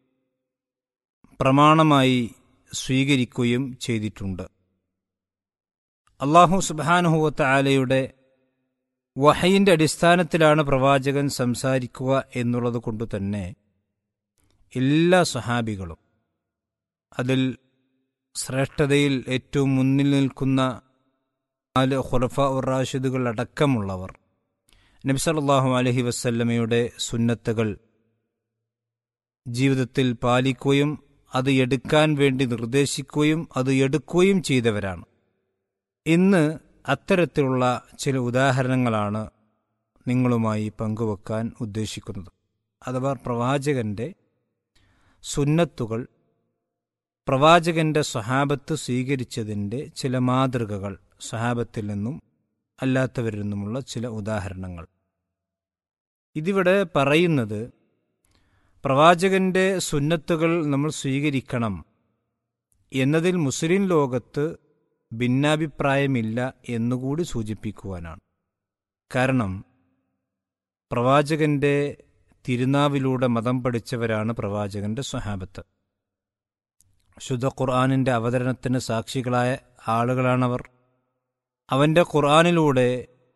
പ്രമാണമായി സ്വീകരിക്കുകയും ചെയ്തിട്ടുണ്ട് അള്ളാഹു സുബാനുഹുവത്ത ആലയുടെ വഹയിൻ്റെ അടിസ്ഥാനത്തിലാണ് പ്രവാചകൻ സംസാരിക്കുക എന്നുള്ളത് കൊണ്ട് തന്നെ എല്ലാ സഹാബികളും അതിൽ ശ്രേഷ്ഠതയിൽ ഏറ്റവും മുന്നിൽ നിൽക്കുന്ന നാല് ഖുറഫ ഉറാഷിദുകൾ അടക്കമുള്ളവർ നബി സല്ലല്ലാഹു അലൈഹി വസല്ലമയുടെ സുന്നത്തുകൾ ജീവിതത്തിൽ പാലിക്കുകയും അത് എടുക്കാൻ വേണ്ടി നിർദ്ദേശിക്കുകയും അത് എടുക്കുകയും ചെയ്തവരാണ് ഇന്ന് അത്തരത്തിലുള്ള ചില ഉദാഹരണങ്ങളാണ് നിങ്ങളുമായി പങ്കുവെക്കാൻ ഉദ്ദേശിക്കുന്നത് അഥവാ പ്രവാചകന്റെ സുന്നത്തുകൾ പ്രവാചകന്റെ സ്വഹാബത്ത് സ്വീകരിച്ചതിൻ്റെ ചില മാതൃകകൾ സ്വഹാബത്തിൽ നിന്നും അല്ലാത്തവരിൽ നിന്നുമുള്ള ചില ഉദാഹരണങ്ങൾ ഇതിവിടെ പറയുന്നത് പ്രവാചകന്റെ സുന്നത്തുകൾ നമ്മൾ സ്വീകരിക്കണം എന്നതിൽ മുസ്ലിം ലോകത്ത് ഭിന്നാഭിപ്രായമില്ല എന്നുകൂടി സൂചിപ്പിക്കുവാനാണ് കാരണം പ്രവാചകന്റെ തിരുനാവിലൂടെ മതം പഠിച്ചവരാണ് പ്രവാചകന്റെ സ്വഹാബത്ത് ശുദ്ധ ഖുർആാനിൻ്റെ അവതരണത്തിന് സാക്ഷികളായ ആളുകളാണവർ അവൻ്റെ ഖുർആാനിലൂടെ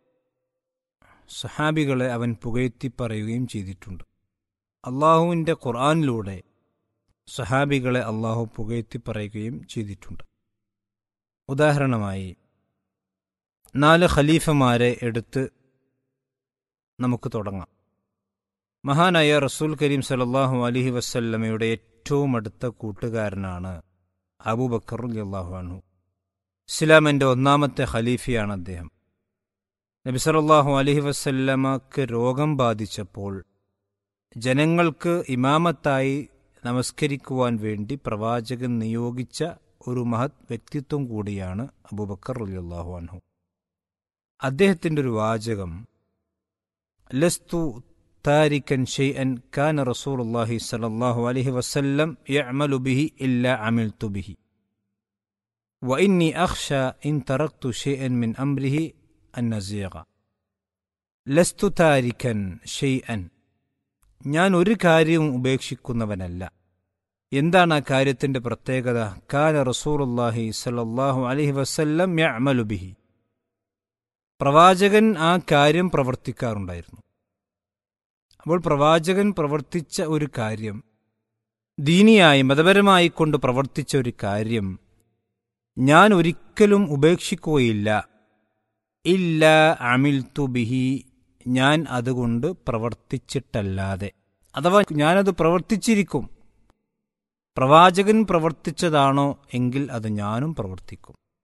സഹാബികളെ അവൻ പുകഴ്ത്തി പറയുകയും ചെയ്തിട്ടുണ്ട് അള്ളാഹുവിൻ്റെ ഖുർആാനിലൂടെ സഹാബികളെ അള്ളാഹു പുകഴ്ത്തി പറയുകയും ചെയ്തിട്ടുണ്ട് ഉദാഹരണമായി നാല് ഖലീഫമാരെ എടുത്ത് നമുക്ക് തുടങ്ങാം മഹാനായ റസൂൽ കരീം സലല്ലാഹു അലഹി വസല്ലമയുടെ ഏറ്റവും അടുത്ത കൂട്ടുകാരനാണ് അബൂബക്കർ അള്ളാഹു അൻഹു ഇസ്ലാമിൻ്റെ ഒന്നാമത്തെ ഖലീഫയാണ് അദ്ദേഹം നബി സല്ലല്ലാഹു അലഹി വസല്ലമക്ക് രോഗം ബാധിച്ചപ്പോൾ ജനങ്ങൾക്ക് ഇമാമത്തായി നമസ്കരിക്കുവാൻ വേണ്ടി പ്രവാചകൻ നിയോഗിച്ച ഒരു മഹത് വ്യക്തിത്വം കൂടിയാണ് അബൂബക്കർ അലിയല്ലാഹു അൻഹു അദ്ദേഹത്തിൻ്റെ ഒരു വാചകം ലസ്തു താരിക്കൻ ഷെയ്അൻ കാന റസൂലുള്ളാഹി സ്വല്ലല്ലാഹു അലൈഹി വസല്ലം യഅമലു ബിഹി ഇല്ലാ അമിൽതു ബിഹി وإني أخشى إن تركت شيئا من أمره أن نزيغ ലസ്തു താരിക്കൻ ഷെയ്അൻ ഞാൻ ഒരു കാര്യവും ഉപേക്ഷിക്കുന്നവനല്ല എന്താണ് ആ കാര്യത്തിന്റെ പ്രത്യേകത കാല റസൂറുല്ലാഹി സല്ലല്ലാഹു അലൈഹി വസല്ലം യഅമലു ബിഹി പ്രവാചകൻ ആ കാര്യം പ്രവർത്തിക്കാറുണ്ടായിരുന്നു അപ്പോൾ പ്രവാചകൻ പ്രവർത്തിച്ച ഒരു കാര്യം ദീനിയായി മതപരമായി കൊണ്ട് പ്രവർത്തിച്ച ഒരു കാര്യം ഞാൻ ഒരിക്കലും ഉപേക്ഷിക്കുകയില്ല ഇല്ല അമിൽ ബിഹി ഞാൻ അതുകൊണ്ട് പ്രവർത്തിച്ചിട്ടല്ലാതെ അഥവാ ഞാനത് പ്രവർത്തിച്ചിരിക്കും പ്രവാചകൻ പ്രവർത്തിച്ചതാണോ എങ്കിൽ അത് ഞാനും പ്രവർത്തിക്കും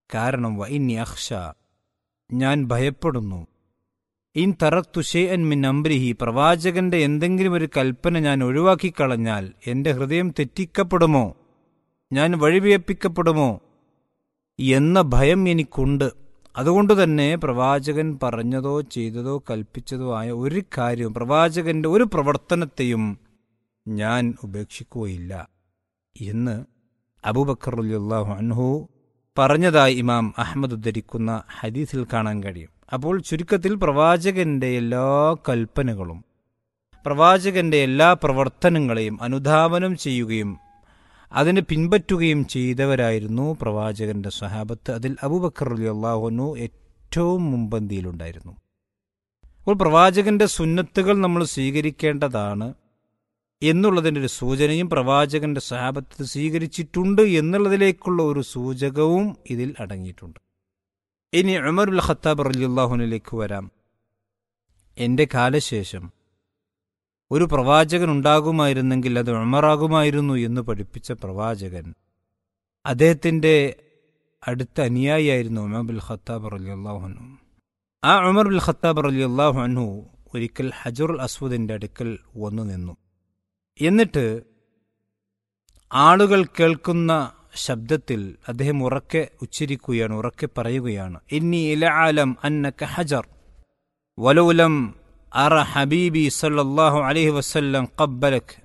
കാരണം വ ഇനി അക്ഷ ഞാൻ ഭയപ്പെടുന്നു ഇൻ തറക്തു ഷെയ്അൻ മിൻ അംബ്രിഹി പ്രവാചകന്റെ എന്തെങ്കിലും ഒരു കൽപ്പന ഞാൻ ഒഴിവാക്കിക്കളഞ്ഞാൽ എന്റെ ഹൃദയം തെറ്റിക്കപ്പെടുമോ ഞാൻ വഴിവിയപ്പിക്കപ്പെടുമോ എന്ന ഭയം എനിക്കുണ്ട് അതുകൊണ്ട് തന്നെ പ്രവാചകൻ പറഞ്ഞതോ ചെയ്തതോ കൽപ്പിച്ചതോ ആയ ഒരു കാര്യവും പ്രവാചകന്റെ ഒരു പ്രവർത്തനത്തെയും ഞാൻ ഉപേക്ഷിക്കുകയില്ല എന്ന് അബൂബക്കർ അള്ളാഹു അൻഹു പറഞ്ഞതായി ഇമാം അഹമ്മദ് ഉദ്ധരിക്കുന്ന ഹദീസിൽ കാണാൻ കഴിയും അപ്പോൾ ചുരുക്കത്തിൽ പ്രവാചകന്റെ എല്ലാ കൽപ്പനകളും പ്രവാചകന്റെ എല്ലാ പ്രവർത്തനങ്ങളെയും അനുധാവനം ചെയ്യുകയും അതിനെ പിൻപറ്റുകയും ചെയ്തവരായിരുന്നു പ്രവാചകന്റെ സ്വഹാബത്ത് അതിൽ അബൂബക്കർ അലി അള്ളാഹുനു ഏറ്റവും മുമ്പന്തിയിലുണ്ടായിരുന്നു അപ്പോൾ പ്രവാചകന്റെ സുന്നത്തുകൾ നമ്മൾ സ്വീകരിക്കേണ്ടതാണ് എന്നുള്ളതിൻ്റെ ഒരു സൂചനയും പ്രവാചകന്റെ സ്വഹാബത്ത് സ്വീകരിച്ചിട്ടുണ്ട് എന്നുള്ളതിലേക്കുള്ള ഒരു സൂചകവും ഇതിൽ അടങ്ങിയിട്ടുണ്ട് ഇനി ഉമറുൽ ഖത്താബ് റലിയുല്ലാഹുനിലേക്ക് വരാം എൻ്റെ കാലശേഷം ഒരു പ്രവാചകൻ ഉണ്ടാകുമായിരുന്നെങ്കിൽ അത് ഉമറാകുമായിരുന്നു എന്ന് പഠിപ്പിച്ച പ്രവാചകൻ അദ്ദേഹത്തിൻ്റെ അടുത്ത അനുയായിയായിരുന്നു ഉമർ ബിൽ ഖത്താബ് റലിയുല്ലാഹുനു ആ ഉമർ ബിൽ ഖത്താബ് റലിയുല്ലാഹു അൻഹു ഒരിക്കൽ ഹജറുൽ അസ്വദിൻ്റെ അടുക്കൽ വന്നു നിന്നു എന്നിട്ട് ആളുകൾ കേൾക്കുന്ന ശബ്ദത്തിൽ അദ്ദേഹം ഉറക്കെ ഉച്ചരിക്കുകയാണ് ഉറക്കെ പറയുകയാണ് ഇന്നി ഇലആലം അന്നക ഹജർ വലൗലം അറ ഹബീബി സല്ലല്ലാഹു അലൈഹി വസല്ലം ഖബ്ബലക്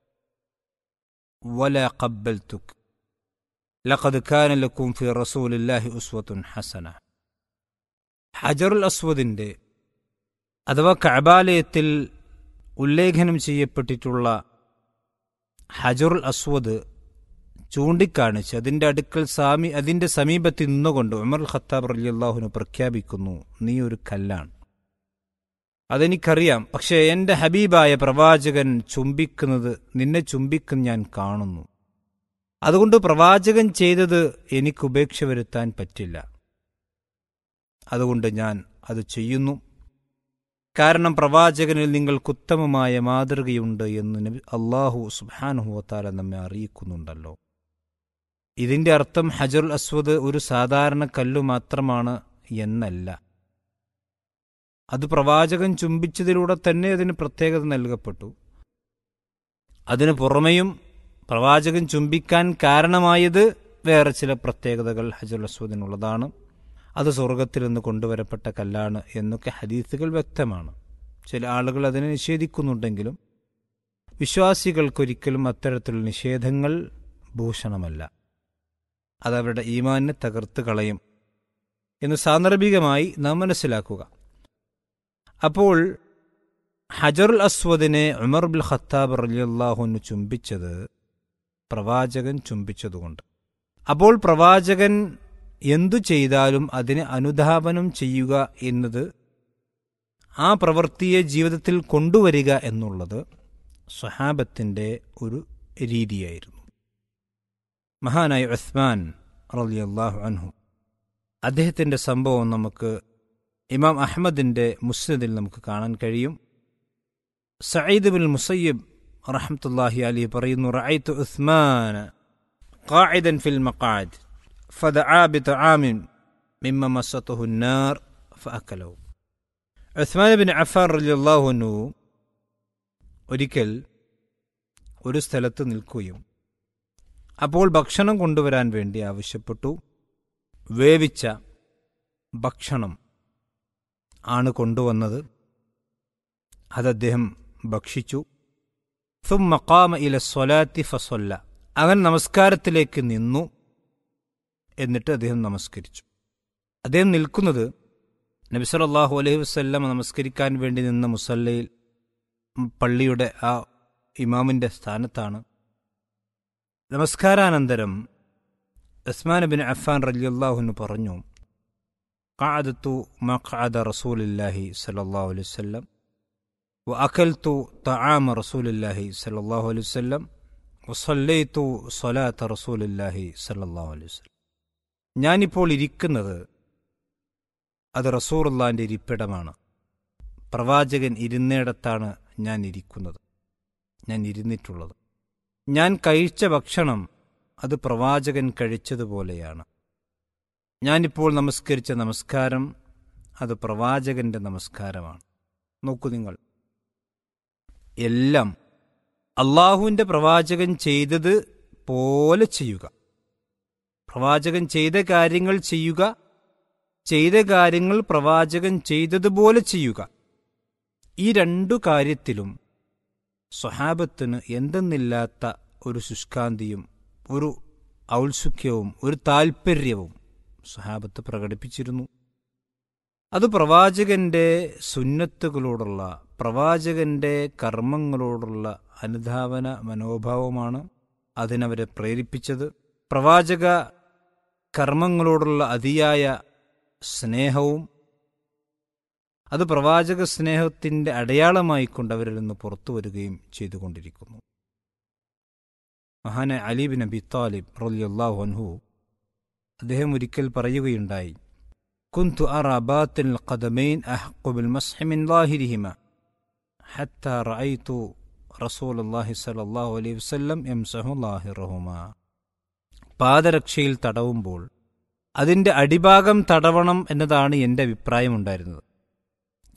ولا قبلتك لقد كان لكم في رسول الله أسوة حسنة ഹജറുൽ അസ്വദിന്റെ അഥവാ കഅബാലയത്തിൽ ഉല്ലേഖനം ചെയ്യപ്പെട്ടിട്ടുള്ള ഹജറുൽ അസ്വദ് ചൂണ്ടിക്കാണിച്ച് അതിന്റെ അടുക്കൽ സാമി അതിന്റെ സമീപത്തിൽ നിന്നുകൊണ്ട് ഉമർ ഖത്താബ് റലിയല്ലാഹുന് പ്രഖ്യാപിക്കുന്നു നീ ഒരു കല്ലാണ് അതെനിക്കറിയാം പക്ഷേ എന്റെ ഹബീബായ പ്രവാചകൻ ചുംബിക്കുന്നത് നിന്നെ ചുംബിക്കുന്ന ഞാൻ കാണുന്നു അതുകൊണ്ട് പ്രവാചകൻ ചെയ്തത് എനിക്ക് ഉപേക്ഷ വരുത്താൻ പറ്റില്ല അതുകൊണ്ട് ഞാൻ അത് ചെയ്യുന്നു കാരണം പ്രവാചകനിൽ നിങ്ങൾക്ക് ഉത്തമമായ മാതൃകയുണ്ട് എന്ന് നബി അള്ളാഹു സുബാനുഹുവത്താല നമ്മെ അറിയിക്കുന്നുണ്ടല്ലോ ഇതിന്റെ അർത്ഥം ഹജറുൽ അസ്വദ് ഒരു സാധാരണ കല്ലു മാത്രമാണ് എന്നല്ല അത് പ്രവാചകൻ ചുംബിച്ചതിലൂടെ തന്നെ അതിന് പ്രത്യേകത നൽകപ്പെട്ടു അതിനു പുറമെയും പ്രവാചകൻ ചുംബിക്കാൻ കാരണമായത് വേറെ ചില പ്രത്യേകതകൾ ഹജറുൽ അസ്വദിനുള്ളതാണ് അത് സ്വർഗത്തിൽ നിന്ന് കൊണ്ടുവരപ്പെട്ട കല്ലാണ് എന്നൊക്കെ ഹദീസുകൾ വ്യക്തമാണ് ചില ആളുകൾ അതിനെ നിഷേധിക്കുന്നുണ്ടെങ്കിലും വിശ്വാസികൾക്കൊരിക്കലും അത്തരത്തിലുള്ള നിഷേധങ്ങൾ ഭൂഷണമല്ല അതവരുടെ ഈമാനെ തകർത്ത് കളയും എന്ന് സാന്ദർഭികമായി നാം മനസ്സിലാക്കുക അപ്പോൾ ഹജറുൽ അസ്വദിനെ ഉമർ ബിൽ ഖത്താബ് റലിയല്ലാഹുന് ചുംബിച്ചത് പ്രവാചകൻ ചുംബിച്ചതുകൊണ്ട് അപ്പോൾ പ്രവാചകൻ എന്തു ചെയ്താലും അതിനെ അനുധാവനം ചെയ്യുക എന്നത് ആ പ്രവൃത്തിയെ ജീവിതത്തിൽ കൊണ്ടുവരിക എന്നുള്ളത് സ്വഹാബത്തിൻ്റെ ഒരു രീതിയായിരുന്നു മഹാനായ ഉസ്മാൻ റളിയല്ലാഹു അൻഹു അദ്ദേഹത്തിൻ്റെ സംഭവം നമുക്ക് ഇമാം അഹമ്മദിൻ്റെ മുസ്ലിദിൽ നമുക്ക് കാണാൻ കഴിയും സയ്യിദ് ബിൻ മുസയ്യബ് റഹ്മത്തുല്ലാഹി അലി പറയുന്നു റഅയ്തു ഉസ്മാൻ قاعدا في المقعد فدعا بطعام مما مسته النار فأكله ഉസ്മാൻ ബിൻ അഫാർ റളിയല്ലാഹു അൻഹു ഒരിക്കൽ ഒരു സ്ഥലത്ത് നിൽക്കുകയും അപ്പോൾ ഭക്ഷണം കൊണ്ടുവരാൻ വേണ്ടി ആവശ്യപ്പെട്ടു വേവിച്ച ഭക്ഷണം ആണ് കൊണ്ടുവന്നത് അത് അദ്ദേഹം ഭക്ഷിച്ചു ثم قام إلى الصلاة فصلى അവൻ നമസ്കാരത്തിലേക്ക് നിന്നു എന്നിട്ട് അദ്ദേഹം നമസ്കരിച്ചു അദ്ദേഹം നിൽക്കുന്നത് നബി സല്ലല്ലാഹു അലൈഹി വസല്ലം നമസ്കരിക്കാൻ വേണ്ടി നിന്ന മുസല്ലയിൽ പള്ളിയുടെ ആ ഇമാമിന്റെ സ്ഥാനത്താണ് നമസ്കാരാനന്തരം ഉസ്മാൻ ബിൻ അഫാൻ റളിയല്ലാഹുവിന് പറഞ്ഞു ഖഅദത്തു മഖഅദ റസൂലില്ലാഹി സ്വല്ലല്ലാഹു അലൈഹി വസല്ലം وأكلت طعام رسول الله صلى الله عليه وسلم وصليت صلاة رسول الله صلى الله عليه وسلم ഞാനിപ്പോൾ ഇരിക്കുന്നത് അത് റസൂറുള്ളാന്റെ ഇരിപ്പിടമാണ് പ്രവാചകൻ ഇരുന്നിടത്താണ് ഞാൻ ഇരിക്കുന്നത് ഞാൻ ഇരുന്നിട്ടുള്ളത് ഞാൻ കഴിച്ച ഭക്ഷണം അത് പ്രവാചകൻ കഴിച്ചതുപോലെയാണ് ഞാനിപ്പോൾ നമസ്കരിച്ച നമസ്കാരം അത് പ്രവാചകന്റെ നമസ്കാരമാണ് നോക്കൂ നിങ്ങൾ എല്ലാം അള്ളാഹുവിൻ്റെ പ്രവാചകൻ ചെയ്തത് പോലെ ചെയ്യുക പ്രവാചകൻ ചെയ്ത കാര്യങ്ങൾ ചെയ്യുക ചെയ്ത കാര്യങ്ങൾ പ്രവാചകൻ ചെയ്തതുപോലെ ചെയ്യുക ഈ രണ്ടു കാര്യത്തിലും സ്വഹാബത്തിന് എന്തെന്നില്ലാത്ത ഒരു ശുഷ്കാന്തിയും ഒരു ഔത്സുക്യവും ഒരു താൽപ്പര്യവും സ്വഹാബത്ത് പ്രകടിപ്പിച്ചിരുന്നു അത് പ്രവാചകന്റെ സുന്നത്തുകളോടുള്ള പ്രവാചകന്റെ കർമ്മങ്ങളോടുള്ള അനുധാവന മനോഭാവമാണ് അതിനവരെ പ്രേരിപ്പിച്ചത് പ്രവാചക കർമ്മങ്ങളോടുള്ള അതിയായ സ്നേഹവും അത് പ്രവാചക സ്നേഹത്തിന്റെ അടയാളമായിക്കൊണ്ട് അവരിൽ നിന്ന് പുറത്തു വരികയും ചെയ്തുകൊണ്ടിരിക്കുന്നു മഹാന അലീബിൻ അബി താലിബ് റലിയല്ലാഹു അൻഹു അദ്ദേഹം ഒരിക്കൽ പറയുകയുണ്ടായി കുന്തു അറ ബാത്തിൻ ഖദമൈൻ അഹ്ഖു ബിൽ മസ്ഹി മിൻ ലാഹിരിഹിമ ഹത്ത റഅയ്തു റസൂലുള്ളാഹി സ്വല്ലല്ലാഹു അലൈഹി വസല്ലം യംസഹു ലാഹിറഹുമ പാദരക്ഷയിൽ തടവുമ്പോൾ അതിന്റെ അടിഭാഗം തടവണം എന്നതാണ് എൻ്റെ അഭിപ്രായമുണ്ടായിരുന്നത്